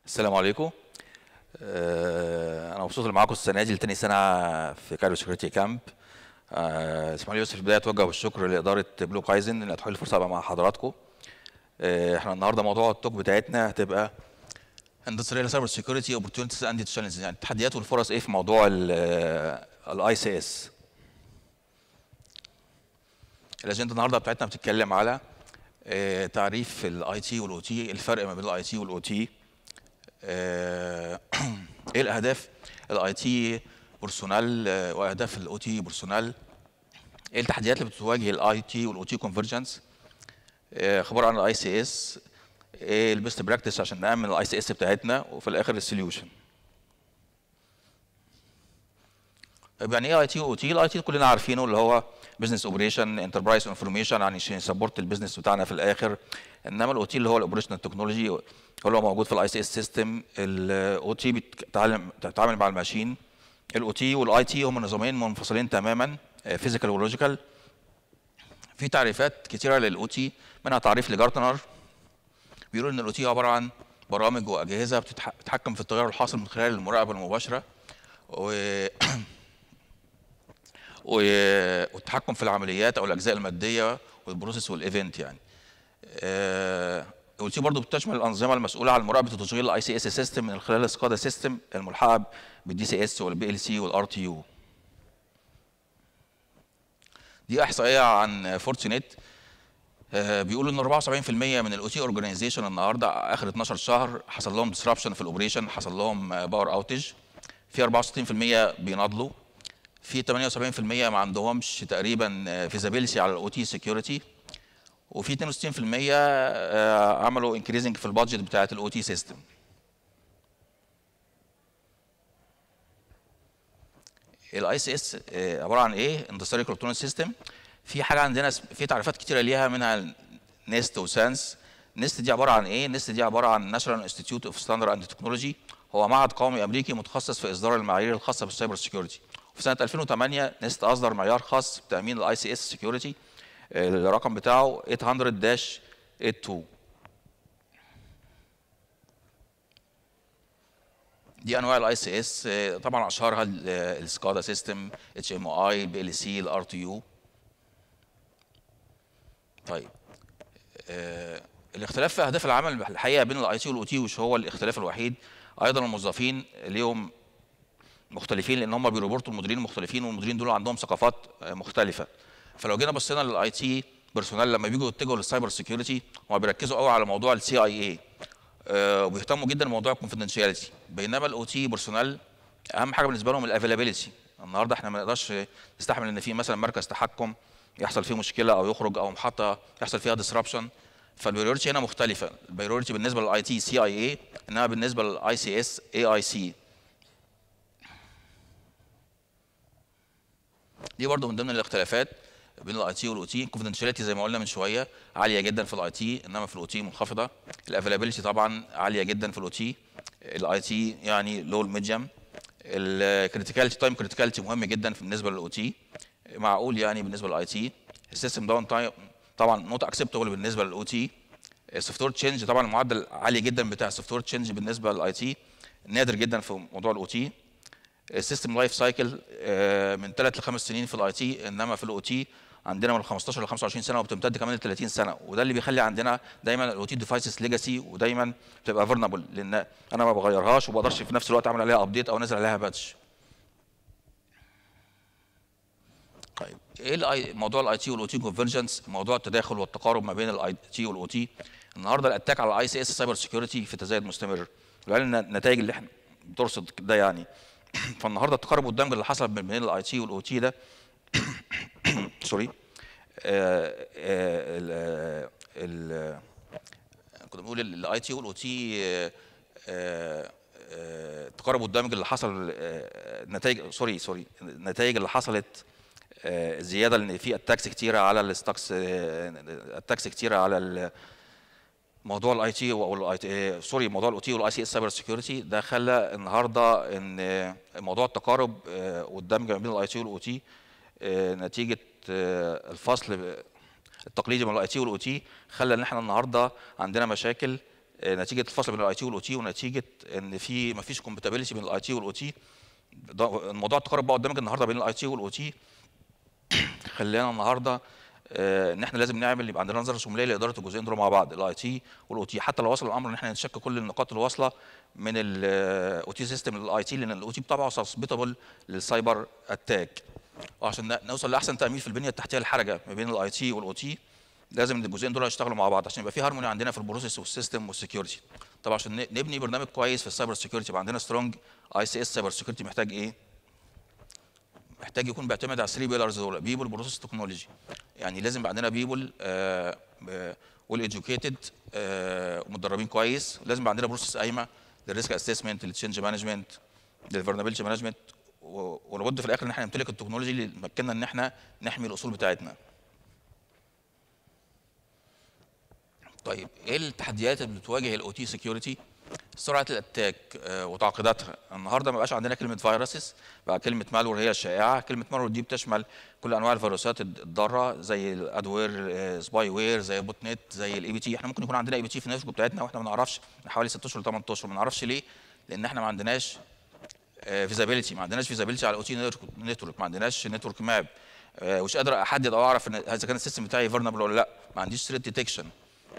السلام عليكم آه، انا مبسوط ان معاكم السنه دي لتاني سنه في كايرو سكيورتي كامب آه، اسمحوا لي بس في البدايه اتوجه بالشكر لاداره بلو كايزن اللي اتاحوا لي الفرصه ابقى مع حضراتكم آه، احنا النهارده موضوع التوك بتاعتنا هتبقى اندستريال سايبر سيكيورتي اوبورتيونيتيز اند تشالنجز يعني التحديات والفرص ايه في موضوع الاي سي اس الاجنده النهارده بتاعتنا بتتكلم على آه، تعريف الاي تي والاو تي الفرق ما بين الاي تي والاو تي ايه الاهداف الاي تي بيرسونال واهداف الاو تي بيرسونال ايه التحديات اللي بتواجه الاي تي والاو تي كونفرجنس خبر عن الاي سي اس ايه البيست براكتس عشان نامن الاي سي اس بتاعتنا وفي الاخر السوليوشن طيب يعني ايه اي تي واو تي الاي تي كلنا عارفينه اللي هو بزنس اوبريشن انتربرايز انفورميشن يعني عشان يسبورت البيزنس بتاعنا في الاخر انما الاو تي اللي هو الاوبريشنال تكنولوجي هو اللي موجود في الاي سي اس سيستم الاو تي بتتعلم بتتعامل مع الماشين الاو تي والاي تي هم نظامين منفصلين تماما فيزيكال ولوجيكال في تعريفات كتيره للاو تي منها تعريف لجارتنر بيقولوا ان الاو تي عباره عن برامج واجهزه بتتحكم في التغير الحاصل من خلال المراقبه المباشره و والتحكم في العمليات او الاجزاء الماديه والبروسيس والايفنت يعني والتي برضه بتشمل الانظمه المسؤوله عن مراقبه وتشغيل الاي سي اس سيستم من خلال السكادا سيستم الملحقه بالدي سي اس والبي ال سي والار تي يو دي احصائيه عن فورتينيت بيقولوا ان 74% من الاو تي اورجانيزيشن النهارده اخر 12 شهر حصل لهم ديسربشن في الاوبريشن حصل لهم باور اوتج في 64% بيناضلوا في 78% ما عندهمش تقريبا فيزابيلتي على الاو تي سكيورتي وفي 62% عملوا انكريزنج في البادجت بتاعت الاو تي سيستم الاي سي اس عباره عن ايه اندستريال الكترونيك سيستم في حاجه عندنا في تعريفات كتيره ليها منها نيست وسانس نيست دي عباره عن ايه نيست دي عباره عن ناشونال انستيتيوت اوف ستاندرد اند تكنولوجي هو معهد قومي امريكي متخصص في اصدار المعايير الخاصه بالسايبر سيكيورتي في سنه 2008 نيست اصدر معيار خاص بتامين الاي سي اس سكيورتي الرقم بتاعه 800-82 دي انواع الاي سي اس طبعا اشهرها السكادا سيستم اتش ام اي البي ال سي الار تي يو طيب آه الاختلاف في اهداف العمل الحقيقه بين الاي تي والاو تي مش هو الاختلاف الوحيد ايضا الموظفين ليهم مختلفين لان هم بيربورتوا المديرين مختلفين والمديرين دول عندهم ثقافات مختلفه فلو جينا بصينا للاي تي بيرسونال لما بيجوا يتجهوا للسايبر سيكيورتي هم بيركزوا قوي على موضوع السي اي اي وبيهتموا جدا بموضوع الكونفدنشاليتي بينما الاو تي بيرسونال اهم حاجه بالنسبه لهم الافيلابيلتي النهارده احنا ما نقدرش نستحمل ان في مثلا مركز تحكم يحصل فيه مشكله او يخرج او محطه يحصل فيها ديسربشن فالبريورتي هنا مختلفه البريورتي بالنسبه للاي تي سي اي اي انما بالنسبه للاي سي اس اي اي سي دي برضو من ضمن الاختلافات بين الاي تي والاو تي الكونفدنشاليتي زي ما قلنا من شويه عاليه جدا في الاي تي انما في الاو تي منخفضه الافيلابيلتي طبعا عاليه جدا في الاو تي الاي تي يعني لو الميديوم الكريتيكاليتي تايم كريتيكاليتي مهم جدا بالنسبه للاو تي معقول يعني بالنسبه للاي تي السيستم داون تايم طبعا نوت اكسبتبل بالنسبه للاو تي السوفت وير تشينج طبعا المعدل عالي جدا بتاع السوفت وير تشينج بالنسبه للاي تي نادر جدا في موضوع الاو تي السيستم لايف سايكل من 3 ل 5 سنين في الاي تي انما في الاو تي عندنا من 15 ل 25 سنه وبتمتد كمان ل 30 سنه وده اللي بيخلي عندنا دايما الاو تي ديفايسز ليجاسي ودايما بتبقى فيرنبل لان انا ما بغيرهاش وما بقدرش في نفس الوقت اعمل عليها ابديت او انزل عليها باتش طيب ايه موضوع الاي تي والاو تي كونفرجنس موضوع التداخل والتقارب ما بين الاي تي والاو تي النهارده الاتاك على الاي سي اس سايبر سيكيورتي في تزايد مستمر لان النتائج اللي احنا بترصد ده يعني فالنهارده التقارب والدمج اللي حصل بين الاي تي والاو تي ده سوري كنا بنقول الاي تي والاو تي التقارب والدمج اللي حصل نتائج سوري سوري النتائج اللي حصلت زياده لان في اتاكس كتيره على الستاكس اتاكس كتيره على موضوع الاي تي او الاي سوري موضوع الاو تي والاي سي اس سايبر سكيورتي ده خلى النهارده ان موضوع التقارب والدمج ما بين الاي تي والاو تي نتيجه الفصل التقليدي من الاي تي والاو تي خلى ان احنا النهارده عندنا مشاكل آه، نتيجه الفصل بين الاي تي والاو تي ونتيجه ان في ما فيش كومباتيبلتي بين الاي تي والاو تي الموضوع التقارب بقى قدامك النهارده بين الاي تي والاو تي خلينا النهارده آه، ان احنا لازم نعمل يبقى عندنا نظره شموليه لاداره الجزئين دول مع بعض الاي تي والاو تي حتى لو وصل الامر ان احنا نشك كل النقاط الواصله من الاو تي سيستم للاي تي لان الاو تي بطبعه سسبيتابل للسايبر اتاك وعشان ن- نوصل لاحسن تامين في البنيه التحتيه الحرجه ما بين الاي تي والاو تي لازم الجزئين دول يشتغلوا مع بعض عشان يبقى في هارموني عندنا في البروسيس والسيستم والسكيورتي طبعا عشان ن- نبني برنامج كويس في السايبر سكيورتي يبقى عندنا سترونج اي سي اس سايبر سكيورتي محتاج ايه محتاج يكون بيعتمد على 3 بيلرز دول بيبل بروسيس تكنولوجي يعني لازم يبقى عندنا بيبل ويل اديوكيتد ومتدربين كويس لازم يبقى عندنا بروسيس قايمه للريسك اسسمنت للتشينج مانجمنت للفرنابيلتي مانجمنت ولابد في الاخر ان احنا نمتلك التكنولوجي اللي تمكننا ان احنا نحمي الاصول بتاعتنا طيب ايه التحديات اللي بتواجه الاو تي سكيورتي سرعه الاتاك آه، وتعقيداتها النهارده ما بقاش عندنا كلمه فيروسز بقى كلمه مالور هي الشائعه كلمه مالور دي بتشمل كل انواع الفيروسات الد- الضاره زي الادوير سباي وير زي بوت نت زي الاي بي تي احنا ممكن يكون عندنا اي بي تي في النتورك بتاعتنا واحنا ما نعرفش من حوالي 6 اشهر ل 8 اشهر ما نعرفش ليه لان احنا ما عندناش فيزابيلتي ما عندناش فيزابيلتي على الاو تي نتورك ما عندناش نتورك ماب مش قادر احدد او اعرف ان اذا كان السيستم بتاعي فيرنبل ولا لا ما عنديش ثريت ديتكشن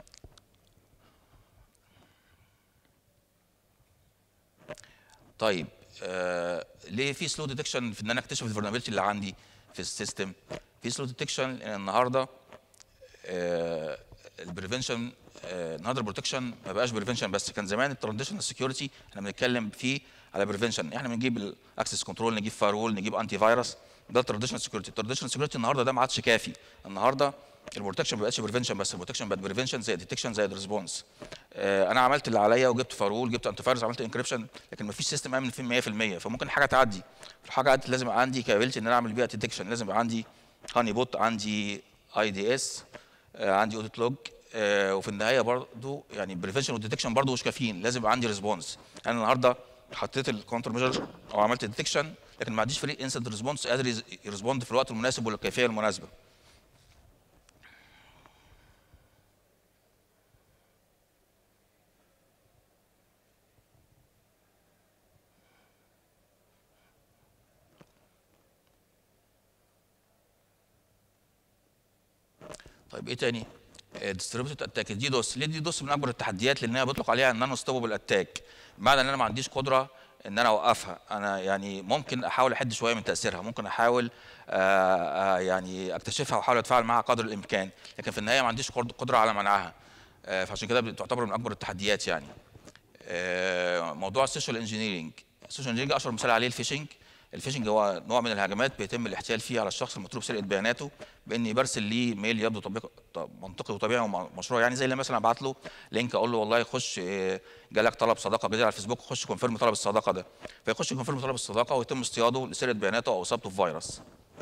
طيب آه ليه في سلو ديتكشن في ان انا اكتشف الفولنربيلتي اللي عندي في السيستم في سلو ديتكشن لان النهارده آه البريفنشن آه النهارده البروتكشن ما بقاش بريفنشن بس كان زمان التراديشنال سكيورتي احنا بنتكلم فيه على بريفنشن احنا بنجيب الاكسس كنترول نجيب فايرول نجيب انتي فيروس ده التراديشنال سكيورتي التراديشنال سكيورتي النهارده ده ما عادش كافي النهارده البروتكشن ما بقتش بريفنشن بس البروتكشن بقت بريفنشن زي الديتكشن زي الريسبونس آه انا عملت اللي عليا وجبت فارول جبت انتي فايروس عملت انكريبشن لكن ما فيش سيستم امن فيه 100% فممكن حاجه تعدي الحاجه عدت لازم يبقى عندي كابيلتي ان انا اعمل بيها ديتكشن لازم يبقى عندي هاني بوت عندي اي دي اس عندي اوديت لوج آه وفي النهايه برضو يعني بريفنشن وديتكشن برضو مش كافيين لازم يبقى عندي ريسبونس انا النهارده حطيت الكونتر ميجر او عملت ديتكشن لكن ما عنديش فريق انسنت ريسبونس قادر يرسبوند في الوقت المناسب والكيفيه المناسبه طيب ايه تاني؟ ديستريبيوتد اتاك دي دوس ليه دي دوس من اكبر التحديات لانها بيطلق عليها ان انا ستوبل اتاك بمعنى ان انا ما عنديش قدره ان انا اوقفها انا يعني ممكن احاول احد شويه من تاثيرها ممكن احاول آآ آآ يعني اكتشفها واحاول اتفاعل معها قدر الامكان لكن في النهايه ما عنديش قدره على منعها فعشان كده بتعتبر من اكبر التحديات يعني موضوع السوشيال انجينيرنج السوشيال انجينيرنج اشهر مثال عليه الفيشنج الفيشنج هو نوع من الهجمات بيتم الاحتيال فيه على الشخص المطلوب سرقه بياناته بان يرسل ليه ميل يبدو طبيق منطقي وطبيعي ومشروع يعني زي اللي مثلا ابعت له لينك اقول له والله خش جالك طلب صداقه جديد على الفيسبوك خش كونفيرم طلب الصداقه ده فيخش كونفيرم طلب الصداقه ويتم اصطياده لسرقه بياناته او اصابته بفيروس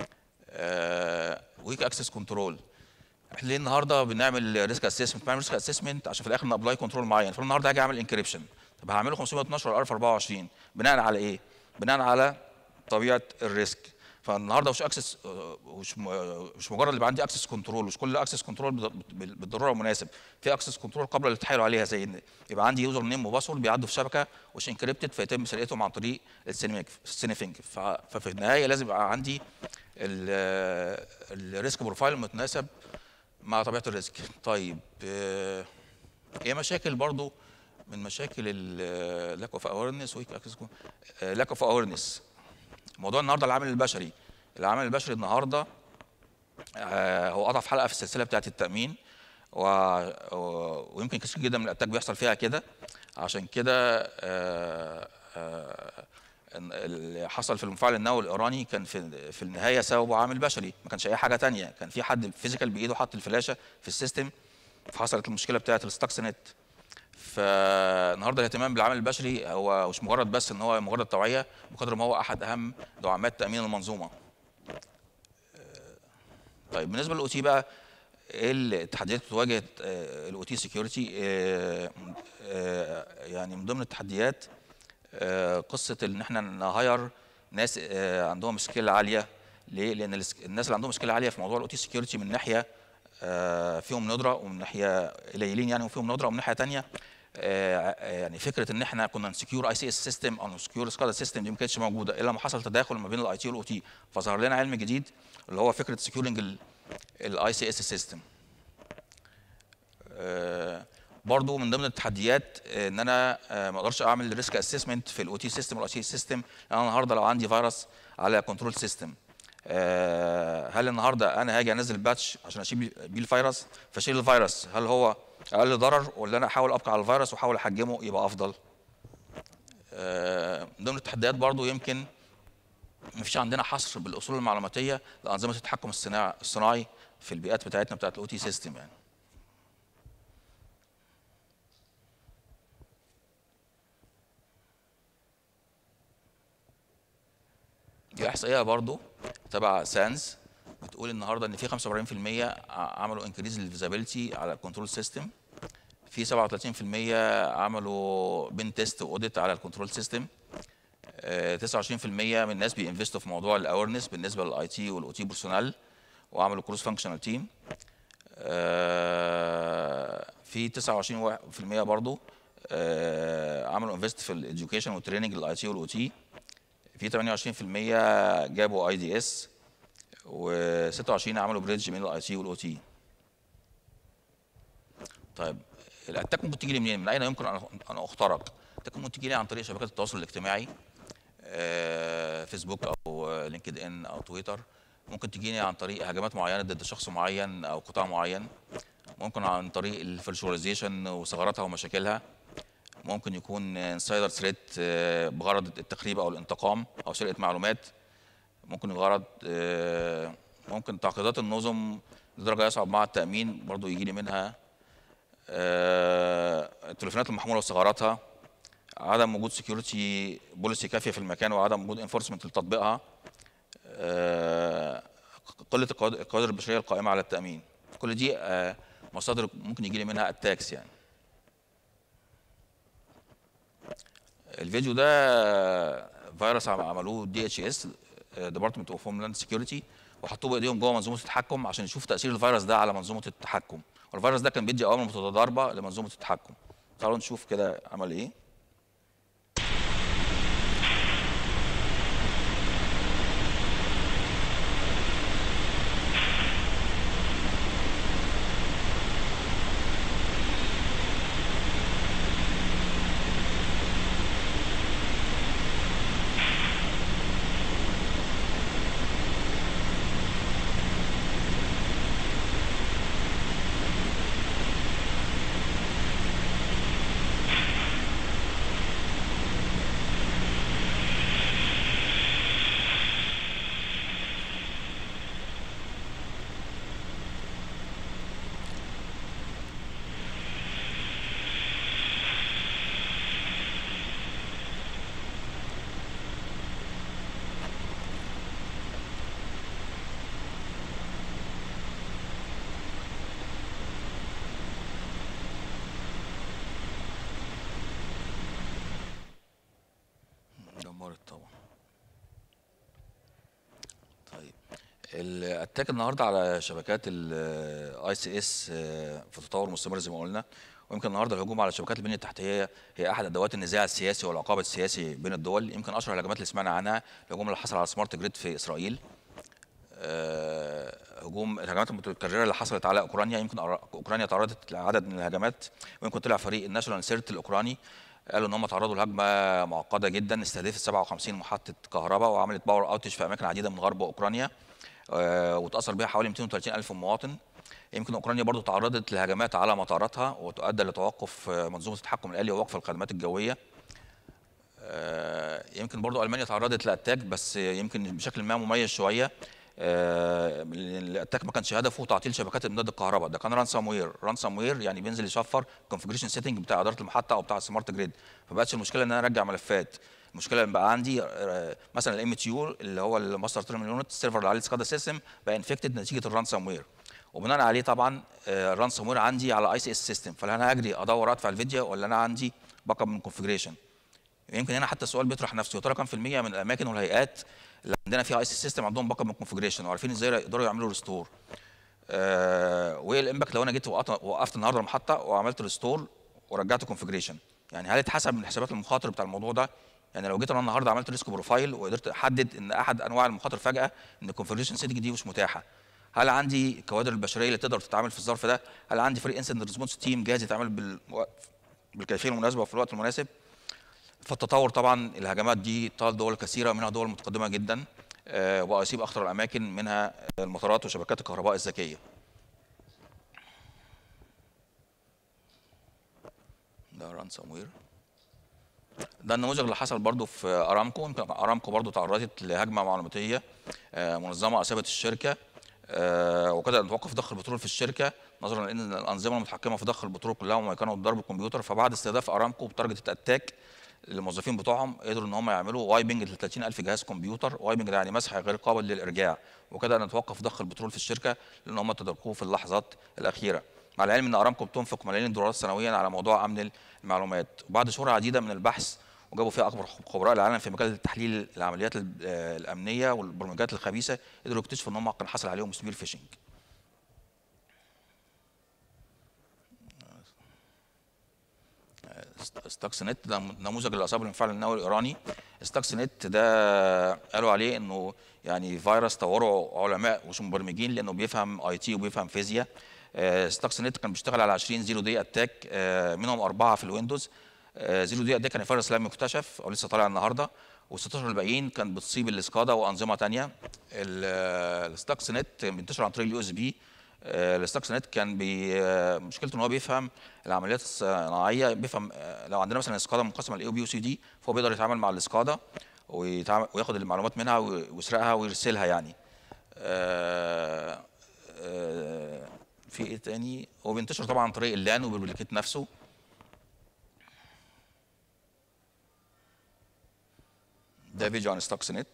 ويك اكسس كنترول احنا ليه النهارده بنعمل ريسك اسسمنت بنعمل ريسك اسسمنت عشان في الاخر نابلاي كنترول معين فالنهارده هاجي اعمل انكريبشن طب هعمله 512 ولا 1024 بناء على ايه؟ بناء على طبيعه الريسك فالنهارده مش اكسس مش مش مجرد اللي عندي اكسس كنترول مش كل اكسس كنترول بالضروره مناسب في اكسس كنترول قبل التحايل عليها زي ان يبقى عندي يوزر نيم وباسورد بيعدوا في شبكه مش انكريبتد فيتم سرقتهم عن طريق السينيفنج ففي النهايه لازم يبقى عندي الريسك بروفايل المتناسب مع طبيعه الريسك طيب ايه مشاكل برضو من مشاكل اللاك اوف اويرنس ويك اكسس لاك اوف اويرنس موضوع النهارده العامل البشري العامل البشري النهارده آه هو اضعف حلقه في السلسله بتاعه التامين و... و... ويمكن كثير جدا من الاتاك بيحصل فيها كده عشان كده آه آه اللي حصل في المفاعل النووي الايراني كان في في النهايه سببه عامل بشري ما كانش اي حاجه تانية كان في حد فيزيكال بايده حط الفلاشه في السيستم فحصلت المشكله بتاعه الستاكسنت فالنهارده الاهتمام بالعامل البشري هو مش مجرد بس ان هو مجرد توعيه بقدر ما هو احد اهم دعامات تامين المنظومه. طيب بالنسبه للاو تي بقى ايه التحديات اللي بتواجه الاو تي سكيورتي يعني من ضمن التحديات قصه ان احنا نهاير ناس عندهم سكيل عاليه ليه؟ لان الناس اللي عندهم سكيل عاليه في موضوع الاو تي سكيورتي من ناحيه فيهم ندره ومن ناحيه قليلين يعني وفيهم ندره ومن ناحيه ثانيه آه، يعني فكره ان احنا كنا نسكيور اي سي اس سيستم او نسكيور سكادا سيستم دي ما كانتش موجوده الا لما حصل تداخل ما بين الاي تي والاو تي فظهر لنا علم جديد اللي هو فكره سكيورنج الاي سي اس سيستم برضو من ضمن التحديات آه، ان انا آه، ما اقدرش اعمل ريسك اسسمنت في الاو تي سيستم والاي سي سيستم انا النهارده لو عندي فيروس على كنترول سيستم هل النهارده انا هاجي انزل باتش عشان اشيل بيه الفيروس فاشيل الفيروس هل هو اقل ضرر ولا انا احاول ابقى على الفيروس واحاول احجمه يبقى افضل آه، من ضمن التحديات برضو يمكن ما فيش عندنا حصر بالاصول المعلوماتيه لانظمه التحكم الصناعي الصناعي في البيئات بتاعتنا بتاعت الاو تي سيستم يعني دي احصائيه برضو تبع سانز بتقول النهارده ان في 45% عملوا انكريز للفيزابيلتي على الكنترول سيستم في 37% عملوا بين تيست واوديت على الكنترول سيستم 29% من الناس بينفستوا في موضوع الاورنس بالنسبه للاي تي والاو تي بيرسونال وعملوا كروس فانكشنال تيم في 29% برضو آه، عملوا انفست في الاديوكيشن والتريننج للاي تي والاو تي في 28% جابوا اي دي اس و26 عملوا بريدج بين الاي تي والاو تي طيب الاتاك ممكن تيجي لي منين؟ من اين يمكن ان أن اخترق؟ الاتاك ممكن تيجي لي عن طريق شبكات التواصل الاجتماعي آه، فيسبوك او لينكد ان او تويتر ممكن تجيني عن طريق هجمات معينه ضد شخص معين او قطاع معين ممكن عن طريق الفيرشواليزيشن وثغراتها ومشاكلها ممكن يكون انسايدر ثريت بغرض التخريب او الانتقام او سرقه معلومات ممكن الغرض آه، ممكن تعقيدات النظم لدرجه يصعب مع التامين برضو يجي لي منها آه، التليفونات المحموله وثغراتها عدم وجود سكيورتي بوليسي كافيه في المكان وعدم وجود انفورسمنت لتطبيقها آه، قله القواد- القوادر البشريه القائمه على التامين كل دي آه، مصادر ممكن يجي لي منها اتاكس يعني الفيديو ده فيروس عم- عملوه دي اتش اس ديبارتمنت اوف هوملاند سكيورتي وحطوه بايديهم جوه منظومه التحكم عشان يشوف تاثير الفيروس ده على منظومه التحكم والفيروس ده كان بيدي اوامر متضاربه لمنظومه التحكم تعالوا نشوف كده عمل ايه دمرت طبعا طيب الاتاك النهارده على شبكات الاي سي اس في تطور مستمر زي ما قلنا ويمكن النهارده الهجوم على شبكات البنيه التحتيه هي احد ادوات النزاع السياسي والعقاب السياسي بين الدول يمكن اشهر الهجمات اللي سمعنا عنها الهجوم اللي حصل على سمارت جريد في اسرائيل آه، هجوم الهجمات المتكرره اللي حصلت على اوكرانيا يمكن أر- اوكرانيا تعرضت لعدد من الهجمات ويمكن طلع فريق الناشونال سيرت الاوكراني قالوا ان هم تعرضوا لهجمه معقده جدا استهدفت 57 محطه كهرباء وعملت باور اوتج في اماكن عديده من غرب اوكرانيا آه، وتاثر بها حوالي 230 الف مواطن يمكن اوكرانيا برضو تعرضت لهجمات على مطاراتها وتؤدى لتوقف آه، منظومه التحكم الالي ووقف الخدمات الجويه آه، يمكن برضو المانيا تعرضت لاتاك بس يمكن بشكل ما مميز شويه آه، الاتاك ما كانش هدفه تعطيل شبكات امداد الكهرباء ده كان رانسام وير رانسام وير يعني بينزل يشفر كونفجريشن سيتنج بتاع اداره المحطه او بتاع السمارت جريد فبقتش المشكله ان انا ارجع ملفات المشكله ان بقى عندي آه، مثلا الام تي يو اللي هو الماستر تيرمينال يونت السيرفر اللي عليه سكادا سيستم بقى انفكتد نتيجه الرانسام وير وبناء عليه طبعا الرانسام وير عندي على اي سي اس سيستم فهل انا هجري ادور ادفع الفيديو ولا انا عندي باك اب من كونفجريشن يمكن هنا حتى السؤال بيطرح نفسه يا ترى كام في المية من الاماكن والهيئات اللي عندنا فيها اي سي سيستم عندهم باك اب من كونفجريشن وعارفين ازاي يقدروا يعملوا ريستور آه وايه الامباكت لو انا جيت وقفت, وقفت النهارده المحطه وعملت ريستور ورجعت كونفجريشن يعني هل اتحسب من حسابات المخاطر بتاع الموضوع ده يعني لو جيت انا النهارده عملت ريسك بروفايل وقدرت احدد ان احد انواع المخاطر فجاه ان الكونفجريشن سيتنج دي مش متاحه هل عندي الكوادر البشريه اللي تقدر تتعامل في الظرف ده هل عندي فريق انسنت ريسبونس تيم جاهز يتعامل بال... بالكيفيه المناسبه وفي الوقت المناسب فالتطور طبعا الهجمات دي طال دول كثيره منها دول متقدمه جدا آه، واصيب اخطر الاماكن منها المطارات وشبكات الكهرباء الذكيه ده رانسوم وير ده النموذج اللي حصل برضو في ارامكو يمكن ارامكو برضو تعرضت لهجمه معلوماتيه آه، منظمه اصابت الشركه آه، وكاد ان توقف ضخ البترول في الشركه نظرا لان الانظمه المتحكمه في ضخ البترول كلها هم كانوا ضرب الكمبيوتر فبعد استهداف ارامكو بتارجت اتاك للموظفين بتوعهم قدروا ان هم يعملوا وايبنج ل 30000 جهاز كمبيوتر وايبنج ده يعني مسح غير قابل للارجاع وكاد ان توقف ضخ البترول في الشركه لان هم تداركوه في اللحظات الاخيره مع العلم ان ارامكو بتنفق ملايين الدولارات سنويا على موضوع امن المعلومات وبعد شهور عديده من البحث وجابوا فيها اكبر خبراء العالم في مجال تحليل العمليات ال- آه، الامنيه والبرمجيات الخبيثه قدروا يكتشفوا ان هم كان حصل عليهم سبير فيشنج ستاكس نت ده نموذج لاصابه الانفعال النووي الايراني ستاكس نت ده قالوا عليه انه يعني فيروس طوره علماء مش مبرمجين لانه بيفهم اي تي وبيفهم فيزياء ستاكس نت كان بيشتغل على 20 زيرو دي اتاك آه، منهم اربعه في الويندوز آه، زيرو دي اتاك كان فيروس لم يكتشف او لسه طالع النهارده و16 الباقيين كان بتصيب الاسكادا وانظمه ثانيه الستاكس نت بينتشر عن طريق اليو اس بي الستاكس نت كان بي آه، مشكلته ان هو بيفهم العمليات الصناعيه بيفهم آه، لو عندنا مثلا اسكادا منقسمه لاي وبي وسي دي فهو بيقدر يتعامل مع الاسكادا ويتعامل وياخد المعلومات منها وي- ويسرقها ويرسلها يعني آه، آه، في ايه تاني هو بينتشر طبعا عن طريق اللان وبالبليكيت نفسه ده فيديو عن ستوكس نت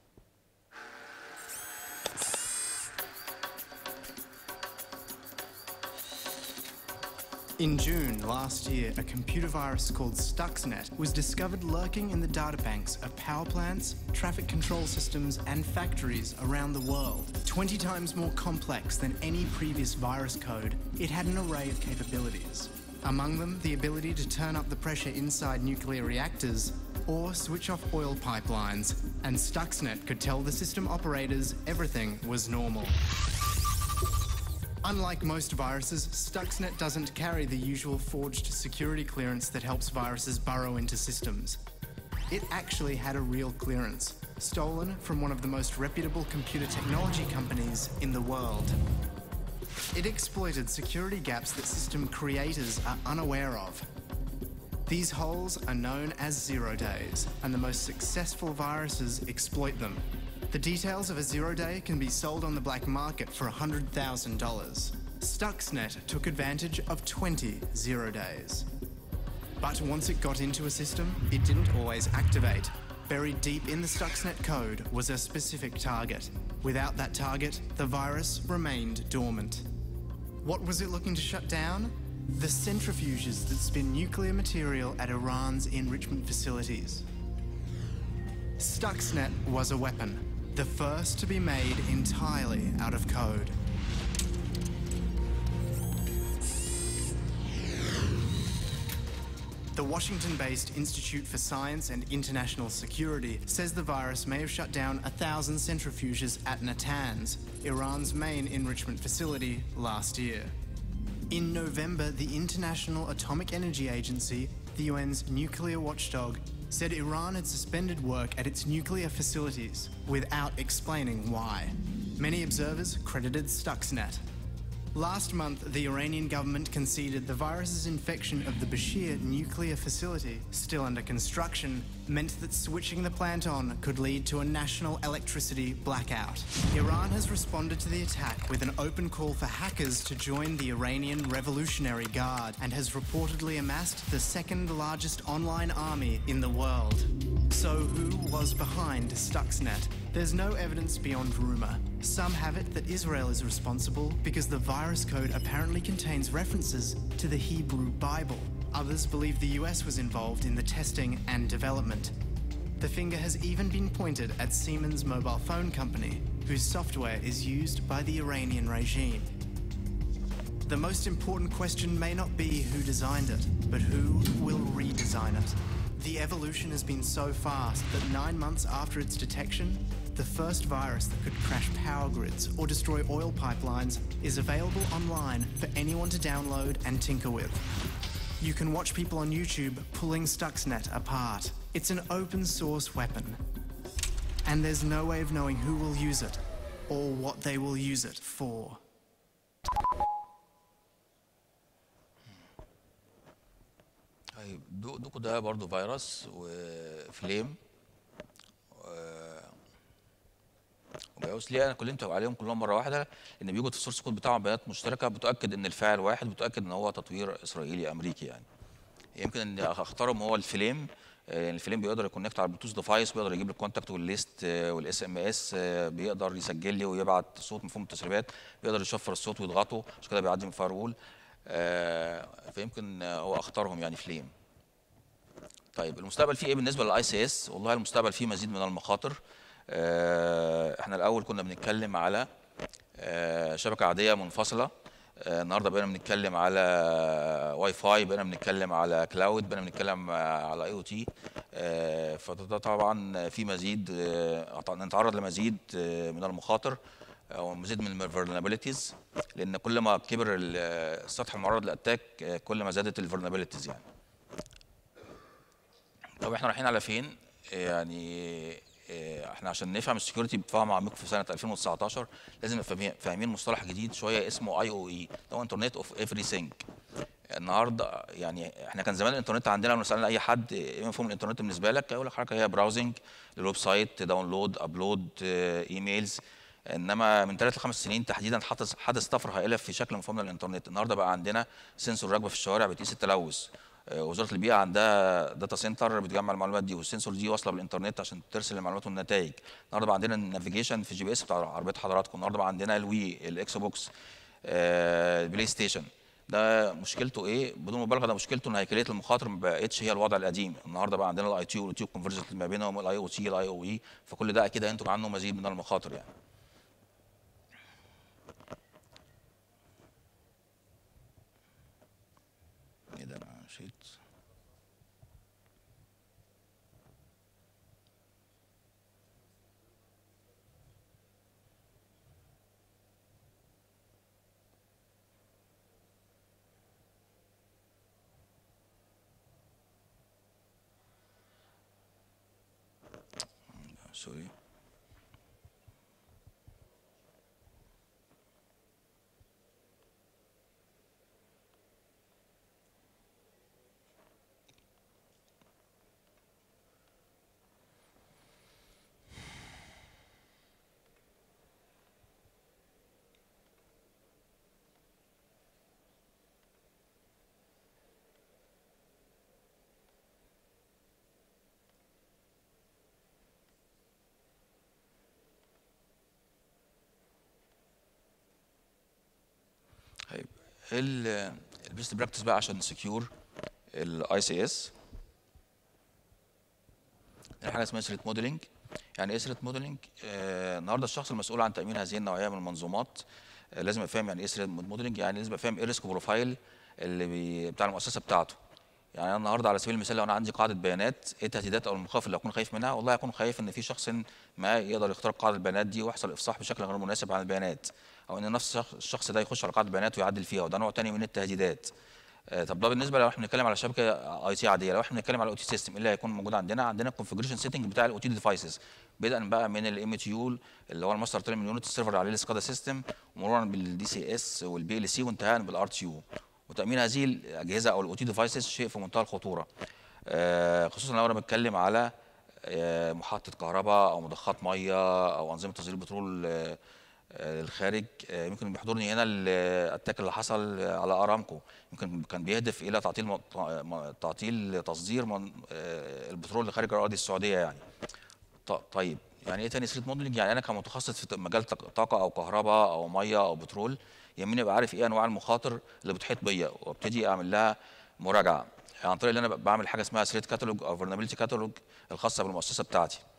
In June last year, a computer virus called Stuxnet was discovered lurking in the databanks of power plants, traffic control systems, and factories around the world. 20 times more complex than any previous virus code, it had an array of capabilities. Among them, the ability to turn up the pressure inside nuclear reactors or switch off oil pipelines. And Stuxnet could tell the system operators everything was normal. Unlike most viruses, Stuxnet doesn't carry the usual forged security clearance that helps viruses burrow into systems. It actually had a real clearance, stolen from one of the most reputable computer technology companies in the world. It exploited security gaps that system creators are unaware of. These holes are known as zero days, and the most successful viruses exploit them. The details of a zero day can be sold on the black market for $100,000. Stuxnet took advantage of 20 zero days. But once it got into a system, it didn't always activate. Buried deep in the Stuxnet code was a specific target. Without that target, the virus remained dormant. What was it looking to shut down? The centrifuges that spin nuclear material at Iran's enrichment facilities. Stuxnet was a weapon, the first to be made entirely out of code. The Washington based Institute for Science and International Security says the virus may have shut down a thousand centrifuges at Natanz, Iran's main enrichment facility, last year. In November, the International Atomic Energy Agency, the UN's nuclear watchdog, said Iran had suspended work at its nuclear facilities without explaining why. Many observers credited Stuxnet. Last month, the Iranian government conceded the virus's infection of the Bashir nuclear facility, still under construction, meant that switching the plant on could lead to a national electricity blackout. Iran has responded to the attack with an open call for hackers to join the Iranian Revolutionary Guard and has reportedly amassed the second largest online army in the world. So, who was behind Stuxnet? There's no evidence beyond rumor. Some have it that Israel is responsible because the virus code apparently contains references to the Hebrew Bible. Others believe the US was involved in the testing and development. The finger has even been pointed at Siemens mobile phone company, whose software is used by the Iranian regime. The most important question may not be who designed it, but who will redesign it. The evolution has been so fast that nine months after its detection, the first virus that could crash power grids or destroy oil pipelines is available online for anyone to download and tinker with. You can watch people on YouTube pulling Stuxnet apart. It's an open source weapon. And there's no way of knowing who will use it or what they will use it for. طيب دو- دوكو ده برضه فيروس وفليم و- وبيوس ليه انا كلمت عليهم كلهم مره واحده ان بيوجد في السورس كود بتاعهم بيانات مشتركه بتؤكد ان الفاعل واحد بتؤكد ان هو تطوير اسرائيلي امريكي يعني يمكن ان اختارهم هو الفليم آه، الفليم بيقدر يكونكت على البلوتوث ديفايس بيقدر يجيب لي الكونتاكت والليست والاس ام اس بيقدر يسجل لي ويبعت صوت مفهوم التسريبات بيقدر يشفر الصوت ويضغطه عشان كده بيعدي من فايرول فيمكن آه، هو اختارهم يعني فليم طيب المستقبل فيه ايه بالنسبه للاي سي اس والله المستقبل فيه مزيد من المخاطر آه، احنا الاول كنا بنتكلم على آه، شبكه عاديه منفصله آه، النهارده بقينا بنتكلم على واي فاي بقينا بنتكلم على كلاود بقينا بنتكلم آه، على اي او تي فده طبعا في مزيد آه، نتعرض لمزيد آه، من المخاطر او مزيد من الفولنربيلتيز لان كل ما كبر ال- السطح المعرض للاتاك آه، كل ما زادت الفولنربيلتيز يعني طب احنا رايحين على فين؟ يعني اه، احنا عشان نفهم السكيورتي بفهم عميق في سنه 2019 لازم نبقى فاهمين- فاهمين مصطلح جديد شويه اسمه اي او اي ده هو انترنت اوف افري ثينج النهارده يعني احنا كان زمان الانترنت عندنا لما سالنا اي حد ايه مفهوم الانترنت بالنسبه لك يقول لك حضرتك هي براوزنج للويب سايت داونلود ابلود اه، ايميلز انما من ثلاث لخمس سنين تحديدا حدث حدث طفره هائله في شكل مفهومنا للانترنت النهارده بقى عندنا سنسور راكبه في الشوارع بتقيس التلوث آه، وزاره البيئه عندها داتا سنتر بتجمع المعلومات دي والسنسور دي واصله بالانترنت عشان ترسل المعلومات والنتائج النهارده بقى عندنا النافيجيشن في الجي بي اس بتاع عربيه حضراتكم النهارده بقى عندنا الوي الاكس بوكس آه، البلاي ستيشن ده مشكلته ايه بدون مبالغه ده مشكلته ان هيكليه المخاطر ما بقتش هي الوضع القديم النهارده بقى عندنا الاي تي والتيوب كونفرجنت ما بينهم الاي او تي الاي او اي فكل ده اكيد هينتج عنه مزيد من المخاطر يعني ايه ده انا نسيت سوري طيب ايه البيست براكتس بقى عشان نسكيور الاي سي اس حاجه اسمها ثريت موديلنج يعني ايه ثريت موديلنج آه النهارده الشخص المسؤول عن تامين هذه النوعيه من المنظومات آه لازم يبقى فاهم يعني ايه ثريت موديلنج يعني لازم يبقى فاهم ايه الريسك بروفايل اللي بي بتاع المؤسسه بتاعته يعني انا النهارده على سبيل المثال لو انا عندي قاعده بيانات ايه التهديدات او المخاوف اللي اكون خايف منها والله اكون خايف ان في شخص ما يقدر يخترق قاعده البيانات دي ويحصل افصاح بشكل غير مناسب عن البيانات او ان نفس الشخص- الشخص ده يخش على قاعده البيانات ويعدل فيها وده نوع تاني من التهديدات آه، طب ده بالنسبه لو احنا بنتكلم على شبكه اي تي عاديه لو احنا بنتكلم على الاو تي سيستم ايه اللي هيكون موجود عندنا عندنا الكونفجريشن سيتنج بتاع الاو تي ديفايسز بدءا بقى من الام تي يو اللي هو الماستر تيرمين يونت السيرفر اللي عليه السكادا سيستم ومرورا بالدي سي اس والبي ال سي وانتهاء بالار تي يو وتامين هذه الاجهزه او الاو تي ديفايسز شيء في منتهى الخطوره آه، خصوصا لو انا بتكلم على آه، محطه كهرباء او مضخات ميه او انظمه تصدير البترول آه، آه، للخارج آه، يمكن بيحضرني هنا الاتاك اللي حصل على ارامكو يمكن كان بيهدف الى تعطيل م- م- تعطيل تصدير من- آه، البترول لخارج اراضي السعوديه يعني ط- طيب يعني ايه تاني ثريت موديلنج يعني انا كمتخصص في مجال طاق- طاقه او كهرباء او ميه او بترول يهمني ابقى عارف ايه انواع المخاطر اللي بتحيط بيا وابتدي اعمل لها مراجعه عن طريق ان انا بعمل حاجه اسمها ثريت كاتالوج او فولنربيلتي كاتالوج الخاصه بالمؤسسه بتاعتي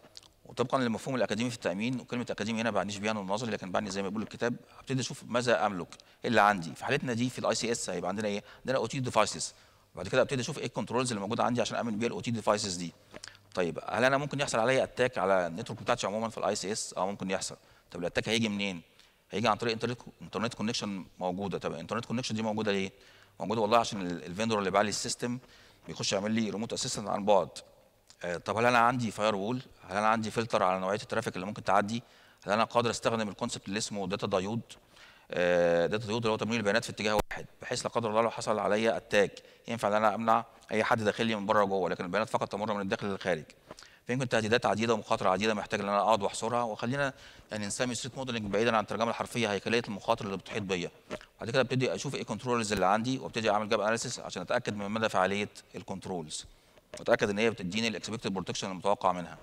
وطبقا للمفهوم الاكاديمي في التامين وكلمه اكاديمي هنا ما بعنيش بيها النظري لكن بعني زي ما بيقول الكتاب ابتدي اشوف ماذا املك ايه اللي عندي في حالتنا دي في الاي سي اس هيبقى عندنا ايه عندنا او تي ديفايسز وبعد كده ابتدي اشوف ايه الكنترولز اللي موجوده عندي عشان امن بيها الاو تي ديفايسز دي طيب هل انا ممكن يحصل عليا اتاك على النتورك بتاعتي عموما في الاي سي اس اه ممكن يحصل طب الاتاك هيجي منين هيجي عن طريق انترنت انترنت كونكشن موجوده طب الانترنت كونكشن دي موجوده ليه موجوده والله عشان ال- الفندور اللي باع لي السيستم بيخش يعمل لي ريموت اسيستنت عن بعد آه، طب هل انا عندي فاير وول هل انا عندي فلتر على نوعيه الترافيك اللي ممكن تعدي هل انا قادر استخدم الكونسبت اللي اسمه داتا دايود داتا دايود اللي هو تمرير البيانات في اتجاه واحد بحيث لا قدر الله لو حصل عليا اتاك ينفع ان انا امنع اي حد داخل لي من بره وجوه لكن البيانات فقط تمر من الداخل للخارج فيمكن تهديدات عديده ومخاطر عديده محتاج ان انا اقعد واحصرها وخلينا يعني نسمي ستريت موديلنج بعيدا عن الترجمه الحرفيه هيكليه المخاطر اللي بتحيط بيا بعد كده ابتدي اشوف ايه الكنترولز اللي عندي وابتدي اعمل جاب اناليسيس عشان اتاكد من مدى فعاليه الكنترولز واتاكد ان هي بتديني الاكسبكتد بروتكشن المتوقع منها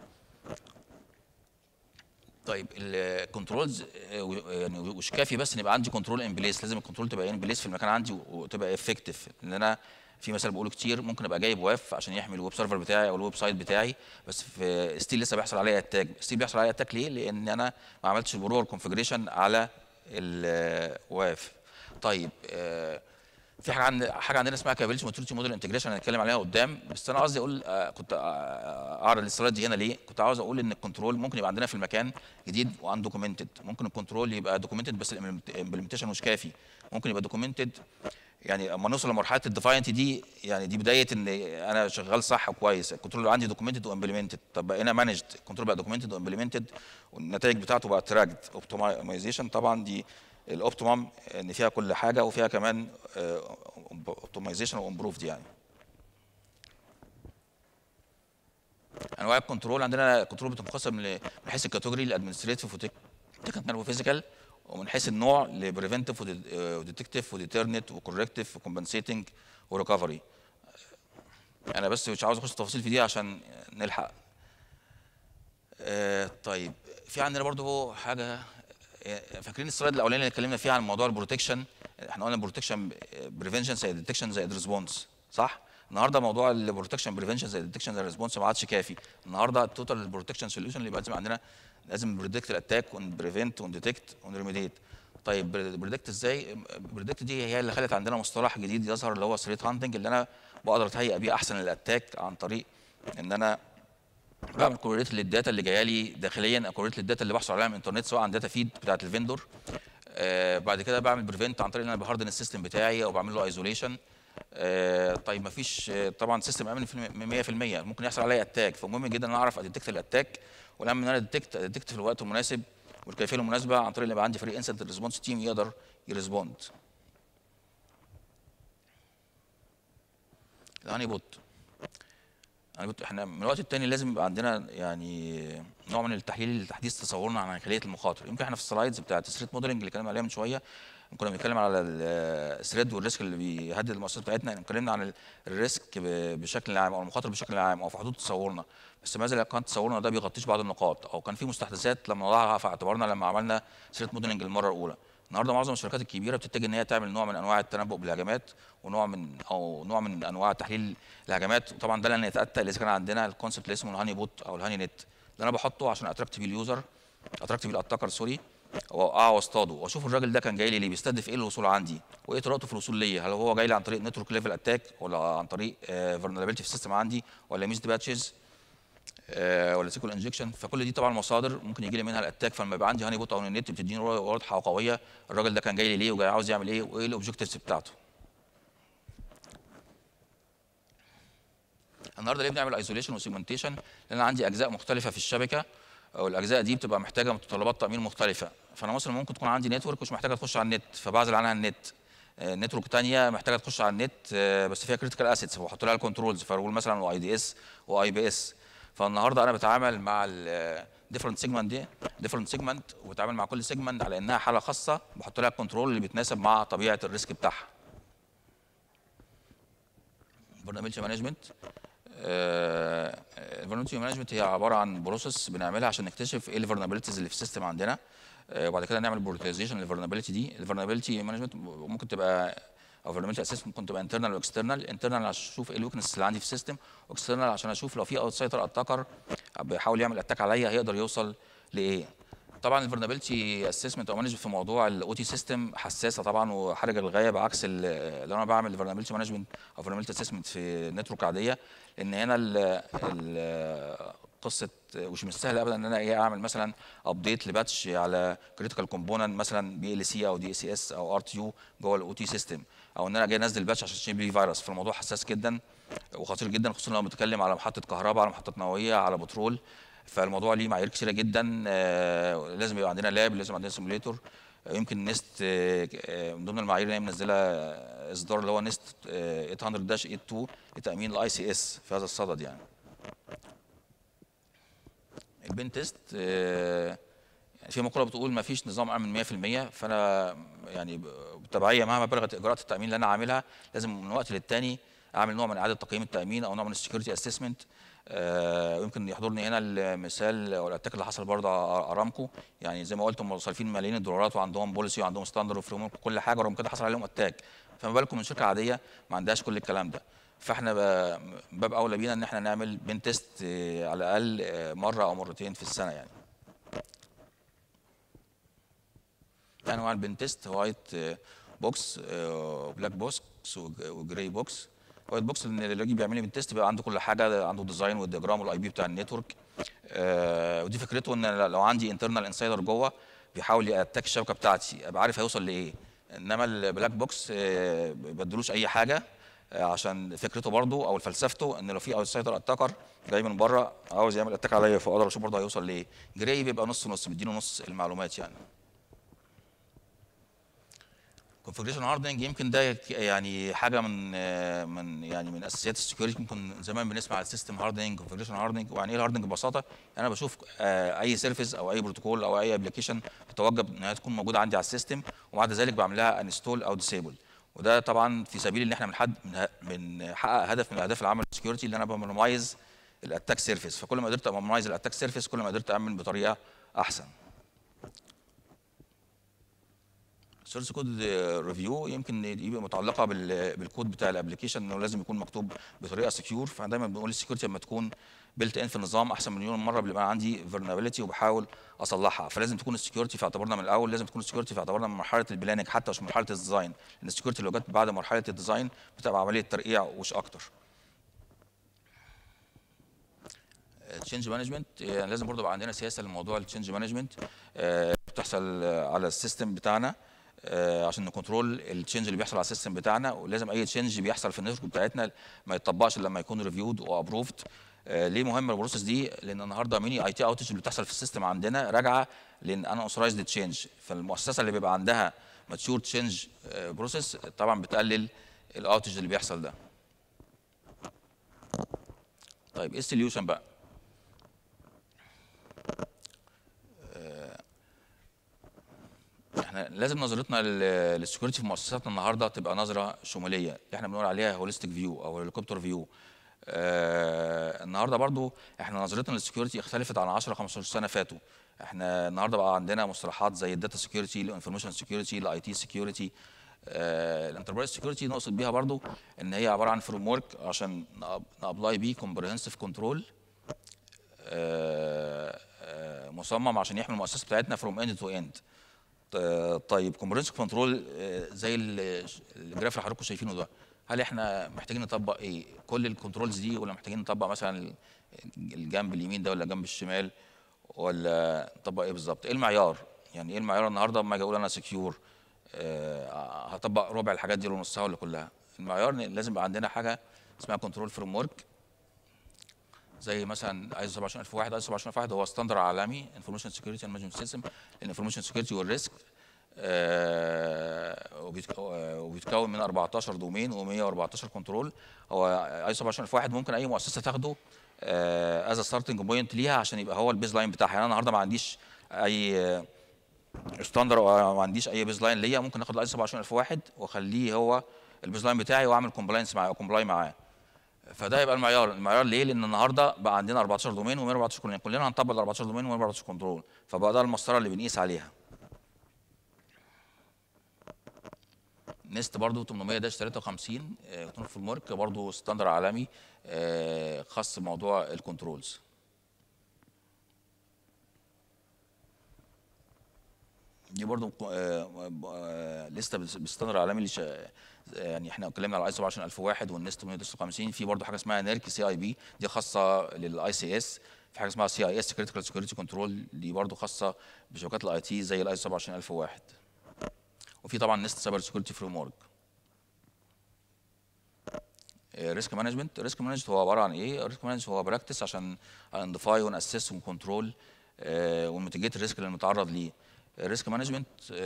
طيب الكنترولز يعني مش كافي بس ان يبقى عندي كنترول ان بليس لازم الكنترول تبقى ان بليس في المكان عندي وتبقى افكتيف ان انا في مثل بقوله كتير ممكن ابقى جايب واف عشان يحمي الويب سيرفر بتاعي او الويب سايت بتاعي بس في ستيل لسه بيحصل عليا اتاك ستيل بيحصل عليا اتاك ليه؟ لان انا ما عملتش البروفر كونفجريشن على الواف طيب آه، في حاجه عند حاجه عندنا اسمها كابيلتي ماتوريتي موديل انتجريشن هنتكلم عليها قدام بس انا قصدي اقول آه، كنت آه، اعرض السلايد دي هنا ليه؟ كنت عاوز اقول ان الكنترول ممكن يبقى عندنا في المكان جديد وان دوكيومنتد ممكن الكنترول يبقى دوكيومنتد بس الامبلمنتيشن مش كافي ممكن يبقى دوكيومنتد يعني اما نوصل لمرحله الديفاينت دي يعني دي بدايه ان انا شغال صح وكويس الكنترول اللي عندي دوكيومنتد وامبلمنتد طب بقينا مانجد الكنترول بقى دوكيومنتد وامبلمنتد والنتائج بتاعته بقى تراجد اوبتمايزيشن طبعا دي الاوبتيمم ان فيها كل حاجه وفيها كمان اوبتمايزيشن وامبروفد يعني انواع الكنترول عندنا كنترول بتنقسم ل- من حيث الكاتيجوري الادمنستريتيف وتكنيكال وفيزيكال ومن حيث النوع لبريفنتيف وديتكتيف وديترنت وكوركتيف وكومبنسيتنج وريكفري انا بس مش عاوز اخش تفاصيل في دي عشان نلحق آه، طيب في عندنا برضو حاجه آه، فاكرين السلايد الاولاني اللي اتكلمنا فيه عن موضوع البروتكشن احنا قلنا البروتكشن بريفنشن زي ديتكشن زي ريسبونس صح النهارده موضوع البروتكشن بريفنشن زي ديتكشن زي ريسبونس ما عادش كافي النهارده التوتال بروتكشن سوليوشن اللي يبقى لازم عندنا لازم بريدكت الاتاك ونبريفنت ونديتكت ونريميديت طيب بريدكت ازاي بريدكت دي هي اللي خلت عندنا مصطلح جديد يظهر اللي هو ثريت هانتنج اللي انا بقدر اتهيئ بيه احسن الاتاك عن طريق ان انا بعمل كوريليت للداتا اللي جايه لي داخليا كوريليت للداتا اللي بحصل عليها من الانترنت سواء عن داتا فيد بتاعت الفندور آه بعد كده بعمل بريفنت عن طريق ان انا بهاردن السيستم بتاعي او بعمل له ايزوليشن آه طيب ما فيش آه طبعا سيستم امن في 100% ممكن يحصل عليا اتاك فمهم جدا ان انا اعرف اديتكت الاتاك والاهم ان انا اديتكت اديتكت في الوقت المناسب والكيفيه المناسبه عن طريق ان يبقى عندي فريق انسنت ريسبونس تيم يقدر يريسبوند الهاني بوت انا كنت احنا من الوقت التاني لازم يبقى عندنا يعني نوع من التحليل لتحديث تصورنا عن خليه المخاطر يمكن احنا في السلايدز بتاعت الثريت موديلنج اللي اتكلمنا عليها من شويه كنا بنتكلم على الثريد والريسك اللي بيهدد المؤسسات بتاعتنا اتكلمنا عن الريسك بشكل عام او المخاطر بشكل عام او في حدود تصورنا بس ماذا لو كان تصورنا ده بيغطيش بعض النقاط او كان في مستحدثات لما نضعها في اعتبارنا لما عملنا ثريت موديلنج المره الاولى النهارده معظم الشركات الكبيره بتتجه ان هي تعمل نوع من انواع التنبؤ بالهجمات ونوع من او نوع من انواع تحليل الهجمات وطبعا ده لن يتاتى اذا كان عندنا الكونسبت اللي اسمه الهاني بوت او الهاني نت اللي انا بحطه عشان اتراكت بيه اليوزر اتراكت بيه الاتاكر سوري واوقعه واصطاده واشوف الراجل ده كان جاي لي ليه بيستهدف ايه الوصول عندي وايه طريقته في الوصول ليا هل هو جاي لي عن طريق نتورك ليفل اتاك ولا عن طريق فولنربيلتي في السيستم عندي ولا ميس باتشز ولا سيكول انجكشن فكل دي طبعا مصادر ممكن يجي لي منها الاتاك فلما يبقى عندي هاني بوت او النت بتديني واضحه وقويه الراجل ده كان جاي لي ليه وجاي عاوز يعمل ايه وايه الاوبجكتيفز بتاعته النهارده ليه بنعمل ايزوليشن وسيجمنتيشن لان انا عندي اجزاء مختلفه في الشبكه والاجزاء دي بتبقى محتاجه متطلبات تامين مختلفه فانا مثلا ممكن تكون عندي نتورك مش محتاجه تخش على النت فبعزل عنها النت نتورك ثانيه محتاجه تخش على النت بس فيها كريتيكال اسيتس فبحط لها الكنترولز فاقول مثلا واي دي اس واي بي اس فالنهارده انا بتعامل مع الديفرنت سيجمنت دي ديفرنت سيجمنت وبتعامل مع كل سيجمنت على انها حاله خاصه بحط لها الكنترول اللي بيتناسب مع طبيعه الريسك بتاعها فولنربيلتي مانجمنت الفولنربيلتي مانجمنت هي عباره عن بروسيس بنعملها عشان نكتشف ايه الفولنربيلتيز اللي في السيستم عندنا وبعد كده نعمل بروتيزيشن للفولنربيلتي دي الفولنربيلتي مانجمنت ممكن تبقى او فولنربيلتي اسسمنت ممكن تبقى انترنال واكسترنال انترنال عشان اشوف ايه الويكنس اللي عندي في السيستم واكسترنال عشان اشوف لو في اوتسايدر اتاكر بيحاول يعمل اتاك عليا هيقدر يوصل لايه طبعا الفولنربيلتي اسسمنت او مانجمنت في موضوع الاو تي سيستم حساسه طبعا وحرجه للغايه بعكس ال- لو انا بعمل فولنربيلتي مانجمنت او فولنربيلتي اسسمنت في نتورك عاديه لان هنا ال- ال- قصه مش مش سهل ابدا ان انا ايه اعمل مثلا ابديت لباتش على كريتيكال كومبوننت مثلا بي ال سي او دي سي اس او ار تي يو جوه الاو تي سيستم او ان انا جاي انزل باتش عشان يشيل بيه فيروس فالموضوع حساس جدا وخطير جدا خصوصا لو بنتكلم على محطه كهرباء على محطه نوويه على بترول فالموضوع ليه معايير كتيره جدا آه، لازم يبقى عندنا لاب لازم عندنا سيموليتور يمكن نست آه، آه، من ضمن المعايير اللي هي منزله آه، اصدار اللي هو نست 800 داش 82 لتامين الاي سي اس في هذا الصدد يعني البين تيست آه، يعني في مقوله بتقول ما فيش نظام امن 100% فانا يعني ب- بالتبعيه مهما بلغت اجراءات التامين اللي انا عاملها لازم من وقت للتاني اعمل نوع من اعاده تقييم التامين او نوع من السكيورتي اسسمنت ويمكن يحضرني هنا المثال او الاتاك اللي حصل برضه على ارامكو يعني زي ما قلت هم صارفين ملايين الدولارات وعندهم بوليسي وعندهم ستاندرد وفريم وكل حاجه ورغم كده حصل عليهم اتاك فما بالكم من شركه عاديه ما عندهاش كل الكلام ده فاحنا ب- باب اولى بينا ان احنا نعمل بين تيست آه، على الاقل آه، مره او مرتين في السنه يعني انواع البن تيست وايت آه، بوكس آه، بلاك بوكس وج- وجراي بوكس وايت بوكس ان اللي يجي بيعمل لي بن تيست بيبقى عنده كل حاجه عنده الديزاين والدياجرام والاي بي بتاع النتورك آه، ودي فكرته ان لو عندي انترنال انسايدر جوه بيحاول ياتاك الشبكه بتاعتي ابقى عارف هيوصل لايه انما البلاك بوكس آه، ما بدلوش اي حاجه آه، عشان فكرته برضو او فلسفته ان لو في اوتسايدر اتاكر جاي من بره عاوز يعمل اتاك عليا فاقدر اشوف برضه هيوصل لايه جراي بيبقى نص نص بيديله نص المعلومات يعني كونفجريشن هاردنج يمكن ده يك- يعني حاجه من آه، من يعني من اساسيات السكيورتي ممكن زمان بنسمع على السيستم هاردنج كونفجريشن هاردنج ويعني ايه الهاردنج ببساطه انا بشوف آه، اي سيرفيس او اي بروتوكول او اي ابلكيشن تتوجب انها تكون موجوده عندي على السيستم وبعد ذلك بعمل لها انستول او ديسيبل وده طبعا في سبيل ان احنا بنحد بنحقق هدف من اهداف العمل السكيورتي اللي انا بميز الاتاك سيرفيس فكل ما قدرت ابقى مميز الاتاك سيرفيس كل ما قدرت امن بطريقه احسن سورس كود ريفيو يمكن يبقى متعلقه بال- بالكود بتاع الابلكيشن انه لازم يكون مكتوب بطريقه سكيور فدايما بنقول السكيورتي لما تكون بيلت ان في النظام احسن مليون مره بيبقى عندي فيرنابيلتي وبحاول اصلحها فلازم تكون السكيورتي في اعتبارنا من الاول لازم تكون السكيورتي في اعتبارنا من مرحله البلاننج حتى مش من مرحله الديزاين لان السكيورتي لو جت بعد مرحله الديزاين بتبقى عمليه ترقيع ومش اكتر تشينج مانجمنت لازم برضه يبقى عندنا سياسه لموضوع التشينج مانجمنت بتحصل آه، على السيستم بتاعنا آه، عشان نكنترول التشينج اللي بيحصل على السيستم بتاعنا ولازم اي تشينج بيحصل في النتورك بتاعتنا ما يتطبقش إلا لما يكون ريفيود وابروفد ليه مهم البروسيس دي لان النهارده ميني اي تي اوتج اللي بتحصل في السيستم عندنا راجعه لان انا اوثرايزد تشينج فالمؤسسه اللي بيبقى عندها ماتشور تشينج بروسيس طبعا بتقلل الاوتج اللي بيحصل ده طيب ايه السوليوشن بقى احنا لازم نظرتنا لل- للسكيورتي في مؤسساتنا النهارده تبقى نظره شموليه اللي احنا بنقول عليها هوليستيك فيو او هليكوبتر فيو آه النهارده برضو احنا نظرتنا للسكيورتي اختلفت عن 10 15 سنه فاتوا احنا النهارده بقى عندنا مصطلحات زي الداتا سكيورتي الانفورميشن سكيورتي الاي تي سكيورتي الانتربرايز سكيورتي نقصد بيها برضو ان هي عباره عن فريم ورك عشان نابلاي بيه كومبريهنسيف كنترول مصمم عشان يحمي المؤسسه بتاعتنا فروم اند تو اند طيب كومبريهنسيف كنترول زي ال- الجراف اللي حضراتكم شايفينه ده هل احنا محتاجين نطبق ايه كل الكنترولز دي ولا محتاجين نطبق مثلا الجنب اليمين ده ولا الجنب الشمال ولا نطبق ايه بالظبط ايه المعيار يعني ايه المعيار النهارده لما اجي اقول انا سكيور هطبق ربع الحاجات دي ولا نصها ولا كلها المعيار إن لازم يبقى عندنا حاجه اسمها كنترول فريم ورك زي مثلا ايزو 27001 ايزو 27001 هو ستاندر عالمي انفورميشن سكيورتي اند مانجمنت سيستم الانفورميشن سكيورتي والريسك وبيتكون من 14 دومين و114 كنترول هو ايزو 27001 ممكن اي مؤسسه تاخده از ستارتنج بوينت ليها عشان يبقى هو البيز لاين بتاعها يعني انا النهارده ما عنديش اي ستاندر او ما عنديش اي بيز لاين ليا ممكن اخد الايزو 27001 واخليه هو البيز لاين بتاعي واعمل كومبلاينس معاه او كومبلاي معاه فده يبقى المعيار المعيار ليه لان النهارده بقى عندنا 14 دومين و114 كنترول كلنا هنطبق ال 14 دومين و114 كنترول فبقى ده المسطره اللي بنقيس عليها نست برضو 800 داش 53 كنترول فريم ورك برضو ستاندر عالمي آه، خاص بموضوع الكنترولز دي برضو آه، آه، لسته بس- بستاندر عالمي اللي شا- يعني احنا اتكلمنا على اي 27001 والنست 859 في برضو حاجه اسمها نيرك سي اي بي دي خاصه للاي سي اس في حاجه اسمها سي اي اس كريتيكال سكيورتي كنترول دي برضو خاصه بشبكات الاي تي زي الاي 27001 وفي طبعا نست سايبر سكيورتي فريم ورك ريسك مانجمنت ريسك مانجمنت هو عباره عن ايه ريسك مانجمنت هو براكتس عشان ايدنتيفاي وناسس ونكنترول ونميتيجيت الريسك اللي المتعرض ليه الريسك مانجمنت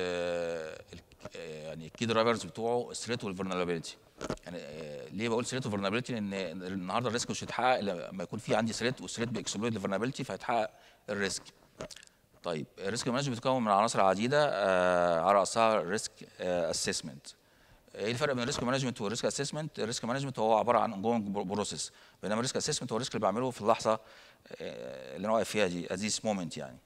يعني الكي درايفرز بتوعه الثريت والفولنربيلتي يعني آه، ليه بقول ثريت وفولنربيلتي لان النهارده الريسك مش هيتحقق الا لما يكون في عندي ثريت والثريت بيكسبلويد الفولنربيلتي فهيتحقق الريسك طيب الريسك مانجمنت بيتكون من عناصر عديده آه، على راسها الريسك اسسمنت ايه الفرق بين الريسك مانجمنت والريسك اسسمنت الريسك مانجمنت هو عباره عن اونجوينج بروسيس بينما الريسك اسسمنت هو الريسك اللي بعمله في اللحظه آه، اللي انا واقف فيها دي ذيس مومنت يعني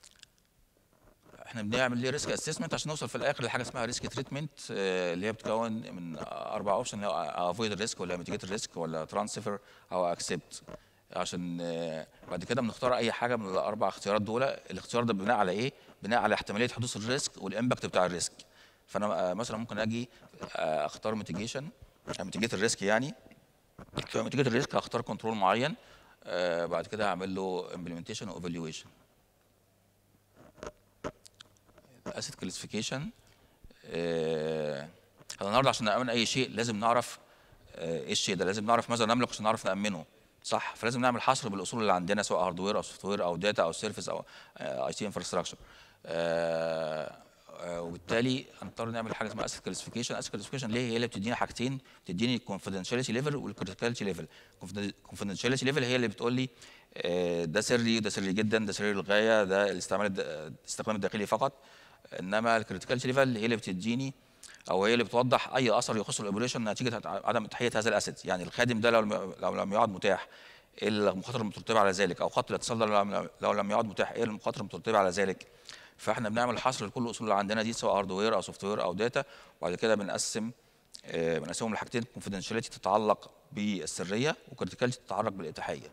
احنا بنعمل ليه ريسك اسسمنت عشان نوصل في الاخر لحاجه اسمها ريسك تريتمنت اللي هي بتكون من اربع اوبشن اللي هو افويد الريسك ولا ميتيجيت الريسك ولا ترانسفير او اكسبت عشان آه، بعد كده بنختار اي حاجه من الاربع اختيارات دول الاختيار ده بناء على ايه بناء على احتماليه حدوث الريسك والامباكت بتاع الريسك فانا آه، مثلا ممكن اجي آه، اختار ميتيجيشن ميتيجيت الريسك يعني فميتيجيت الريسك هختار كنترول معين آه، بعد كده هعمل له امبلمنتيشن وايفالويشن اسيد كلاسيفيكيشن احنا النهارده عشان نامن اي شيء لازم نعرف آه، ايه الشيء ده لازم نعرف ماذا نملك عشان نعرف نامنه صح فلازم نعمل حصر بالاصول اللي عندنا سواء هاردوير او سوفت وير او داتا او سيرفيس او اي تي انفراستراكشر وبالتالي هنضطر نعمل حاجه اسمها اسيد كلاسيفيكيشن اسيد كلاسيفيكيشن ليه هي اللي بتدينا حاجتين بتديني الكونفدينشاليتي ليفل والكريتيكاليتي ليفل الكونفدينشاليتي ليفل هي اللي بتقول لي آه، ده سري ده سري جدا ده سري للغايه ده الاستعمال الد- الاستخدام الداخلي فقط انما الكريتيكاليتي ليفل هي اللي بتديني او هي اللي بتوضح اي اثر يخص الاوبريشن نتيجه عدم اتاحيه هذا الاسيد يعني الخادم ده لو لم- لو لم يعد متاح ايه المخاطر المترتبه على ذلك او خط الاتصال ده لو لم- لو لم يعد متاح ايه المخاطر المترتبه على ذلك فاحنا بنعمل حصر لكل الاصول اللي عندنا دي سواء هاردوير او سوفت وير او داتا وبعد كده بنقسم آه، بنقسمهم لحاجتين كونفدينشاليتي تتعلق بالسريه وكريتيكاليتي تتعلق بالاتاحيه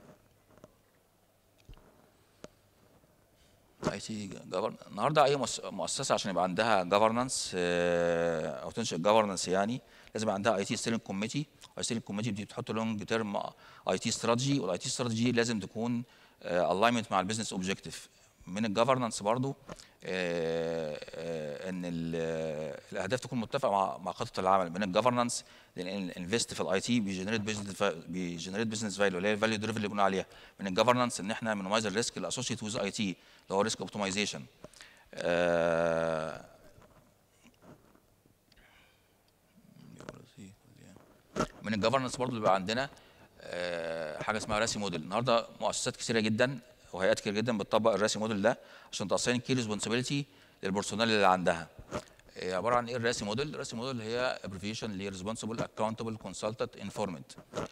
اي تي النهارده اي مؤس- مؤسسه عشان يبقى عندها جفرنانس او تنشئ جفرنانس يعني لازم يبقى عندها اي تي ستيرنج كوميتي اي ستيرنج كوميتي دي بتحط لونج تيرم اي تي استراتيجي والاي تي استراتيجي لازم تكون الاينمنت مع البيزنس اوبجيكتيف من الجفرنانس برضو آه، آه، ان ال- الاهداف تكون متفقه مع مع خطه العمل من الجفرنانس لان الانفست في الاي تي بيجنريت بيزنس بيجنريت بيزنس فاليو اللي هي الفاليو دريفن اللي بنقول عليها من الجفرنانس ان احنا بنميز الريسك الاسوشيت ويز اي تي اللي هو ريسك اوبتمايزيشن من الجفرنس برضو اللي بقى عندنا آه، حاجه اسمها راسي موديل النهارده مؤسسات كثيره جدا وهيئات كتير جدا بتطبق الراسي موديل ده عشان تاساين كي ريسبونسابيلتي للبرسونال اللي عندها آه، عباره عن ايه الراسي موديل الراسي موديل هي ابريفيشن لريسبونسبل اكاونتبل كونسلتنت انفورمنت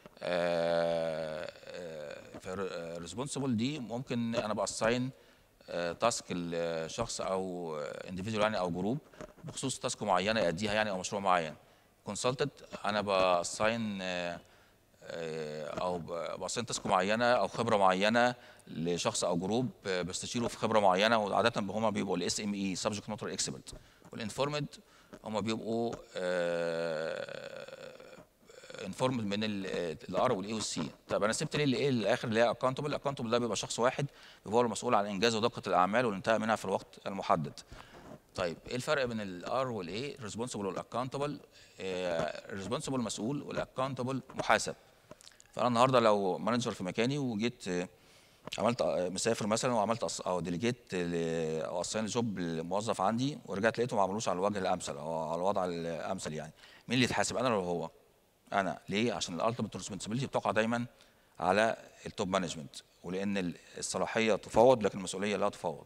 فالريسبونسبل دي ممكن انا باساين تاسك الشخص او انديفيدوال يعني او جروب بخصوص تاسك معينه يأديها يعني او مشروع معين كونسلتنت انا باساين او باساين تاسك معينه او خبره معينه لشخص او جروب آه، بستشيره في خبره معينه وعاده هم بيبقوا الاس ام اي سبجكت ماتر اكسبرت والانفورمد هم بيبقوا انفورمد من الار والاي والسي طب انا سبت ليه الايه للاخر اللي هي اكونتبل اكونتبل ده بيبقى شخص واحد بيبقى هو المسؤول عن انجاز ودقه الاعمال والانتهاء منها في الوقت المحدد طيب ايه الفرق بين الار والاي ريسبونسبل والاكونتبل الريسبونسبل مسؤول والاكونتبل محاسب فانا النهارده لو مانجر في مكاني وجيت آه، عملت آه، مسافر مثلا وعملت أص- او ديليجيت او اساين جوب لموظف عندي ورجعت لقيته ما عملوش على الوجه الامثل او على الوضع الامثل يعني مين اللي يتحاسب انا ولا هو انا ليه عشان الالتيميت ريسبونسبيلتي بتقع دايما على التوب مانجمنت ولان الصلاحيه تفاوض لكن المسؤوليه لا تفاوض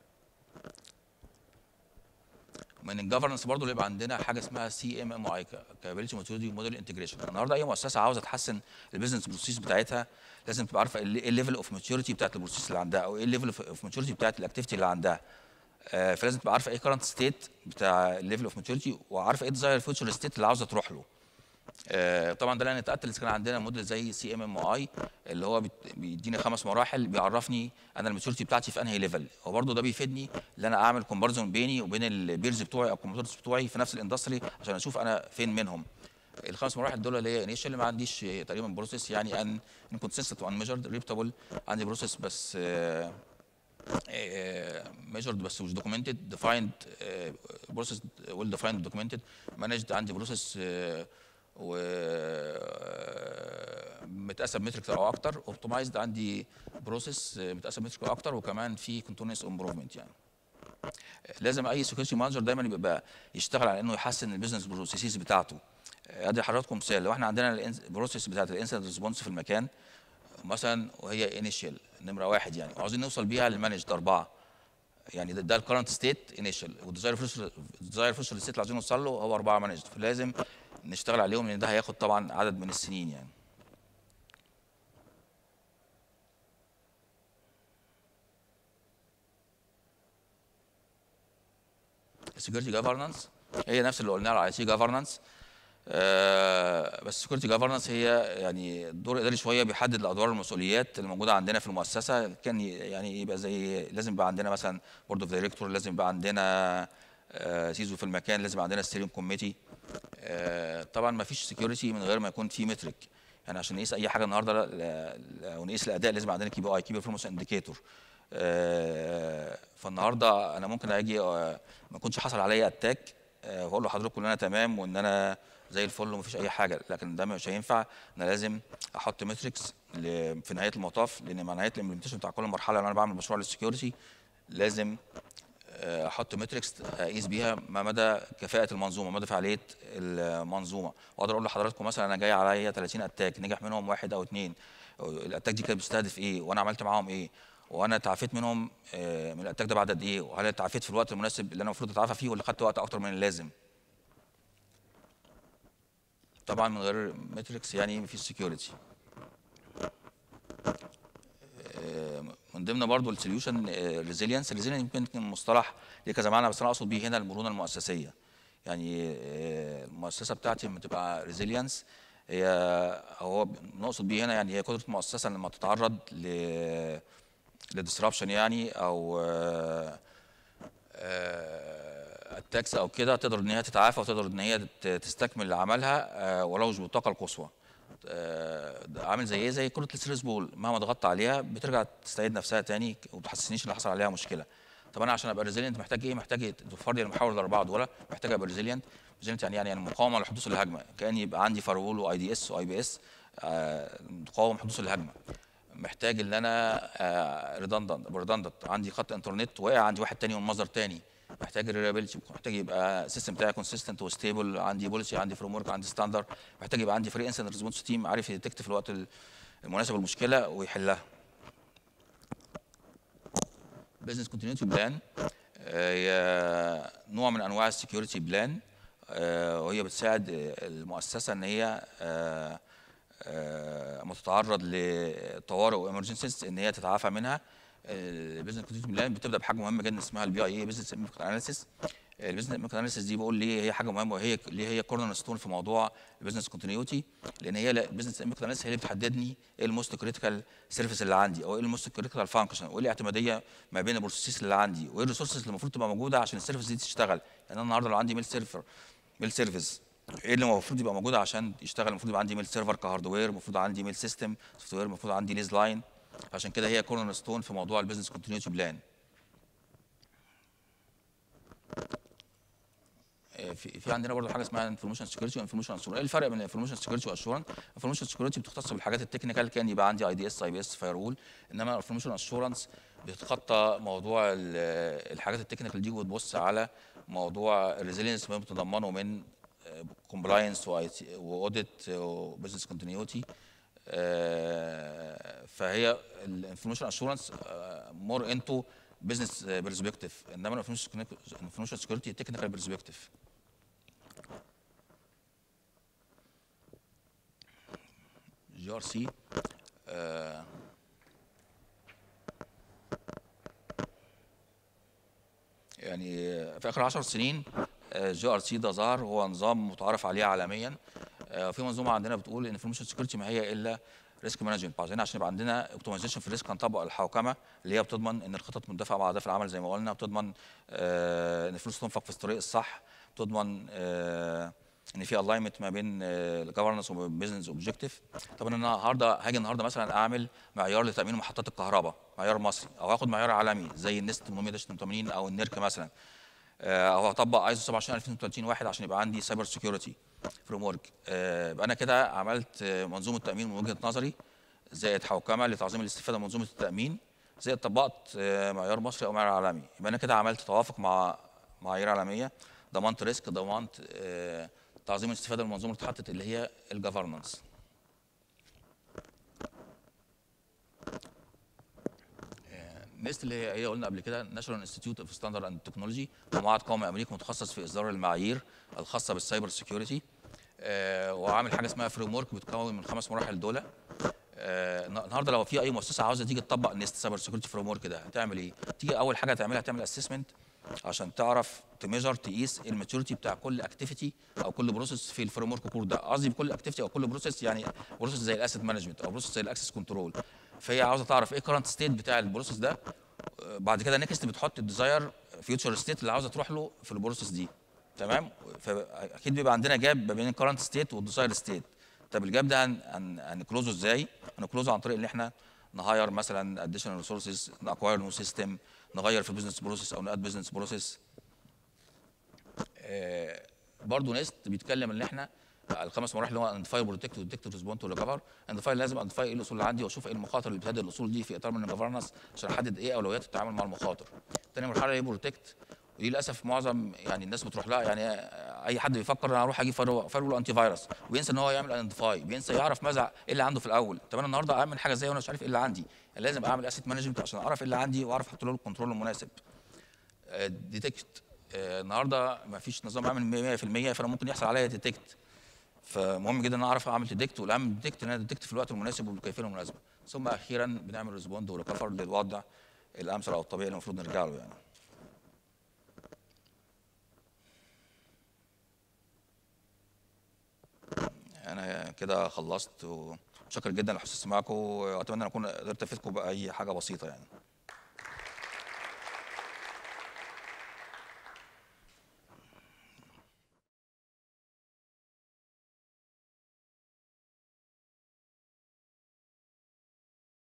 من الجفرنس برضو اللي يبقى عندنا حاجه اسمها سي ام ام اي كابيلتي ميثودي موديل انتجريشن النهارده اي مؤسسه عاوزه تحسن البيزنس بروسيس بتاعتها لازم تبقى عارفه ايه الليفل اوف ماتيوريتي بتاعت البروسيس اللي عندها او ايه الليفل اوف ماتيوريتي بتاعت الاكتيفيتي اللي عندها آه، فلازم تبقى عارفه ايه كرنت ستيت بتاع الليفل اوف ماتيوريتي وعارفه ايه ديزاير فيوتشر ستيت اللي عاوزه تروح له آه، طبعا ده لان نتاكد اذا كان عندنا موديل زي سي ام ام اي اللي هو بت- بيديني خمس مراحل بيعرفني انا الماتيوريتي بتاعتي في انهي ليفل وبرده ده بيفيدني ان انا اعمل كومباريزون بيني وبين البيرز بتوعي او الكومبيتيتورز بتوعي في نفس الاندستري عشان اشوف انا فين منهم الخمس مراحل دول اللي هي انيشال ما عنديش آه، تقريبا بروسيس يعني ان انكونسيستنت وان ميجرد ريبتابل عندي بروسيس بس ميجرد بس مش دوكيومنتد ديفايند بروسيس ويل ديفايند دوكيومنتد مانجد عندي بروسيس و آه، متقسم مترك او اكتر اوبتمايزد عندي بروسيس متقسم مترك او اكتر وكمان في كونتينوس امبروفمنت يعني لازم اي سكيورتي مانجر دايما يبقى يشتغل على انه يحسن البيزنس بروسيسز بتاعته ادي حضراتكم مثال لو احنا عندنا البروسيس بتاعت الانسيدنت ريسبونس في المكان مثلا وهي انيشال نمره واحد يعني وعاوزين نوصل بيها للمانجد اربعه يعني ده, ده الكرنت ستيت انيشال والديزاير فيوتشر الديزاير فيوتشر ستيت اللي عايزين نوصل له هو اربعه مانجد فلازم نشتغل عليهم لان ده هياخد طبعا عدد من السنين يعني السكيورتي جفرنانس هي نفس اللي قلناه على اي سي جفرنانس بس السكيورتي جفرنانس هي يعني دور اداري شويه بيحدد الادوار والمسؤوليات اللي موجوده عندنا في المؤسسه كان ي- يعني يبقى زي لازم يبقى عندنا مثلا بورد اوف دايركتور لازم يبقى عندنا آه، سيزو في المكان لازم يبقى عندنا ستيرنج كوميتي طبعا ما فيش سكيورتي من غير ما يكون في مترك يعني عشان نقيس اي حاجه النهارده لا- لا- لا- ونقيس الاداء لازم عندنا كي بي اي كي بيرفورمانس انديكيتور فالنهارده انا ممكن اجي آه، ما يكونش حصل عليا اتاك واقول لحضرتك ان انا تمام وان انا زي الفل ومفيش اي حاجه لكن ده مش هينفع انا لازم احط متريكس في نهايه المطاف لان مع نهايه الامبلمنتيشن بتاع كل مرحله لو انا بعمل مشروع للسكيورتي لازم آه، احط متريكس اقيس بيها ما مدى كفاءه المنظومه مدى فعاليه المنظومه واقدر اقول لحضراتكم مثلا انا جاي عليا 30 اتاك نجح منهم واحد او اثنين الاتاك دي كانت بتستهدف ايه وانا عملت معاهم ايه وانا تعافيت منهم آه، من الاتاك ده بعد قد ايه وهل تعافيت في الوقت المناسب اللي انا المفروض اتعافى فيه ولا خدت وقت اكتر من اللازم طبعا من غير ماتريكس يعني مفيش سكيورتي من ضمن برضو السوليوشن ريزيلينس الريزيلينس يمكن يكون مصطلح ليه كذا معنى بس انا اقصد بيه هنا المرونه المؤسسيه يعني آه، المؤسسه بتاعتي لما تبقى ريزيلينس هي هو نقصد بيه هنا يعني هي قدره المؤسسه لما تتعرض ل لديسربشن يعني او اتاكس او كده تقدر ان هي تتعافى وتقدر ان هي ت- تستكمل عملها آه، ولو مش بالطاقه القصوى آه، ده عامل زي ايه زي كره السيريس بول مهما ضغطت عليها بترجع تستعيد نفسها تاني وما تحسسنيش ان حصل عليها مشكله طب انا عشان ابقى ريزيلينت محتاج ايه محتاج توفر لي المحاور الاربعه دول محتاج ابقى ريزيلينت ريزيلينت يعني يعني يعني مقاومه لحدوث الهجمه كان يبقى عندي فاروول واي دي اس واي بي اس تقاوم حدوث الهجمه محتاج ان انا ريدندنت ريدندنت عندي خط انترنت واقع عندي واحد تاني من مصدر تاني محتاج الريلابيلتي محتاج يبقى السيستم بتاعي كونسيستنت وستيبل عندي بوليسي عندي فريم ورك عندي ستاندر محتاج يبقى عندي فريق انسنت ريسبونس تيم عارف يديتكت في الوقت المناسب المشكله ويحلها بزنس كونتينيوتي بلان هي نوع من انواع السكيورتي بلان وهي بتساعد المؤسسه ان هي آه، آه، اما تتعرض لطوارئ وامرجنسيز ان هي تتعافى منها البيزنس كونتينيوتي بلان بتبدا بحاجه مهمه جدا اسمها البي اي اي بزنس اناليسيس البيزنس اناليسيس دي بقول ليه هي حاجه مهمه وهي ليه هي كورنر ستون في موضوع البيزنس كونتينيوتي لان هي البيزنس اناليسيس هي اللي بتحددني ايه الموست كريتيكال سيرفيس اللي عندي او ايه الموست كريتيكال فانكشن وايه الاعتماديه ما بين البروسيس اللي عندي وايه الريسورسز اللي المفروض تبقى موجوده عشان السيرفيس دي تشتغل يعني انا النهارده لو عندي ميل سيرفر ميل سيرفيس ايه اللي المفروض يبقى موجود عشان يشتغل المفروض يبقى عندي ميل سيرفر كهاردوير المفروض عندي ميل سيستم سوفت وير المفروض عندي ليز لاين عشان كده هي كورنر ستون في موضوع البيزنس كونتينيوتي بلان في في عندنا برضه حاجه اسمها انفورميشن سكيورتي وانفورميشن اشورنس ايه الفرق بين الانفورميشن سكيورتي والاشورنس انفورميشن سكيورتي بتختص بالحاجات التكنيكال كان يبقى عندي اي دي اس اي بي اس فاير وول انما الانفورميشن اشورنس بتتخطى موضوع ال- الحاجات التكنيكال دي وتبص على موضوع الريزيلينس ما بتتضمنه من كومبلاينس واوديت وبزنس كونتينيوتي فهي الانفورميشن اشورنس مور انتو بزنس برسبكتيف انما الانفورميشن سكيورتي تكنيكال برسبكتيف جي ار سي في اخر 10 سنين جي ار سي ده ظهر هو نظام متعارف عليه عالميا آه، في منظومه عندنا بتقول ان انفورميشن سكيورتي ما هي الا ريسك مانجمنت عايزين عشان يبقى عندنا اوبتمايزيشن في الريسك هنطبق الحوكمه اللي هي بتضمن ان الخطط مندفعه مع اهداف العمل زي ما قلنا بتضمن آه، ان الفلوس تنفق في الطريق الصح بتضمن آه، ان في الاينمنت ما بين الجفرنس وما بين بزنس اوبجيكتيف طب انا النهارده هاجي النهارده مثلا اعمل معيار لتامين محطات الكهرباء معيار مصري او هاخد معيار عالمي زي النست 882 او النيرك مثلا آه، او هطبق ايزو 27 2030 واحد عشان يبقى عندي سايبر سكيورتي فريم ورك يبقى انا كده عملت آه، منظومه تامين من وجهه نظري زائد حوكمه لتعظيم الاستفاده من منظومه التامين زائد طبقت آه، معيار مصري او معيار عالمي يبقى انا كده عملت توافق مع معايير عالميه ضمنت ريسك ضمنت آه، تعظيم الاستفاده من المنظومه اللي اتحطت اللي هي الجفرنس نيست اللي هي هي قلنا قبل كده ناشونال انستيتيوت اوف ستاندرد اند تكنولوجي معهد قومي امريكي متخصص في اصدار المعايير الخاصه بالسايبر سيكيورتي آه وعامل حاجه اسمها فريم ورك بتكون من خمس مراحل دول آه النهارده لو في اي مؤسسه عاوزه تيجي تطبق نيست سايبر سيكيورتي فريم ورك ده هتعمل ايه؟ تيجي اول حاجه تعملها تعمل اسسمنت عشان تعرف تميجر تقيس الماتيوريتي بتاع كل اكتيفيتي او كل بروسيس في الفريم ورك كور ده قصدي بكل اكتيفيتي او كل بروسيس يعني بروسيس زي الاسيت مانجمنت او بروسيس زي الاكسس كنترول فهي عاوزه تعرف ايه كرنت ستيت بتاع البروسيس ده بعد كده نيكست بتحط الديزاير فيوتشر ستيت اللي عاوزه تروح له في البروسيس دي تمام فاكيد بيبقى عندنا جاب ما بين الكرنت ستيت والديزاير ستيت طب الجاب ده هن- هن- هنكلوزه ازاي؟ هنكلوزه عن طريق ان احنا نهاير مثلا اديشنال ريسورسز ناكواير نو سيستم نغير في بزنس بروسيس او ناد بزنس بروسيس برضه نيست بيتكلم ان احنا الخمس مراحل اللي هو اندفاي بروتكت وديكت ريسبونت وريكفر اندفاي لازم اندفاي ايه الاصول اللي عندي واشوف ايه المخاطر اللي بتهدد الاصول دي في اطار من الجفرنس عشان احدد ايه اولويات التعامل مع المخاطر. تاني مرحله هي بروتكت ودي للاسف معظم يعني الناس بتروح لها يعني اي حد بيفكر انا هروح اجيب فايرول انتي فيروس وينسى ان هو يعمل ايدنتيفاي بينسى يعرف ماذا ايه اللي عنده في الاول طب انا النهارده اعمل حاجه زي وانا مش عارف ايه اللي عندي يعني لازم اعمل اسيت مانجمنت عشان اعرف ايه اللي عندي واعرف احط له الكنترول المناسب ديتكت النهارده ما فيش نظام اعمل 100% فانا ممكن يحصل عليا ديتكت فمهم جدا ان أنا اعرف اعمل ديتكت والاهم ديتكت ان انا ديتكت في الوقت المناسب وبالكيفيه المناسبه ثم اخيرا بنعمل ريسبوند وريكفر للوضع الامثل او الطبيعي اللي المفروض نرجع له يعني انا كده خلصت وشكر جدا لحسن استماعكم واتمنى ان اكون قدرت افيدكم باي حاجه بسيطه يعني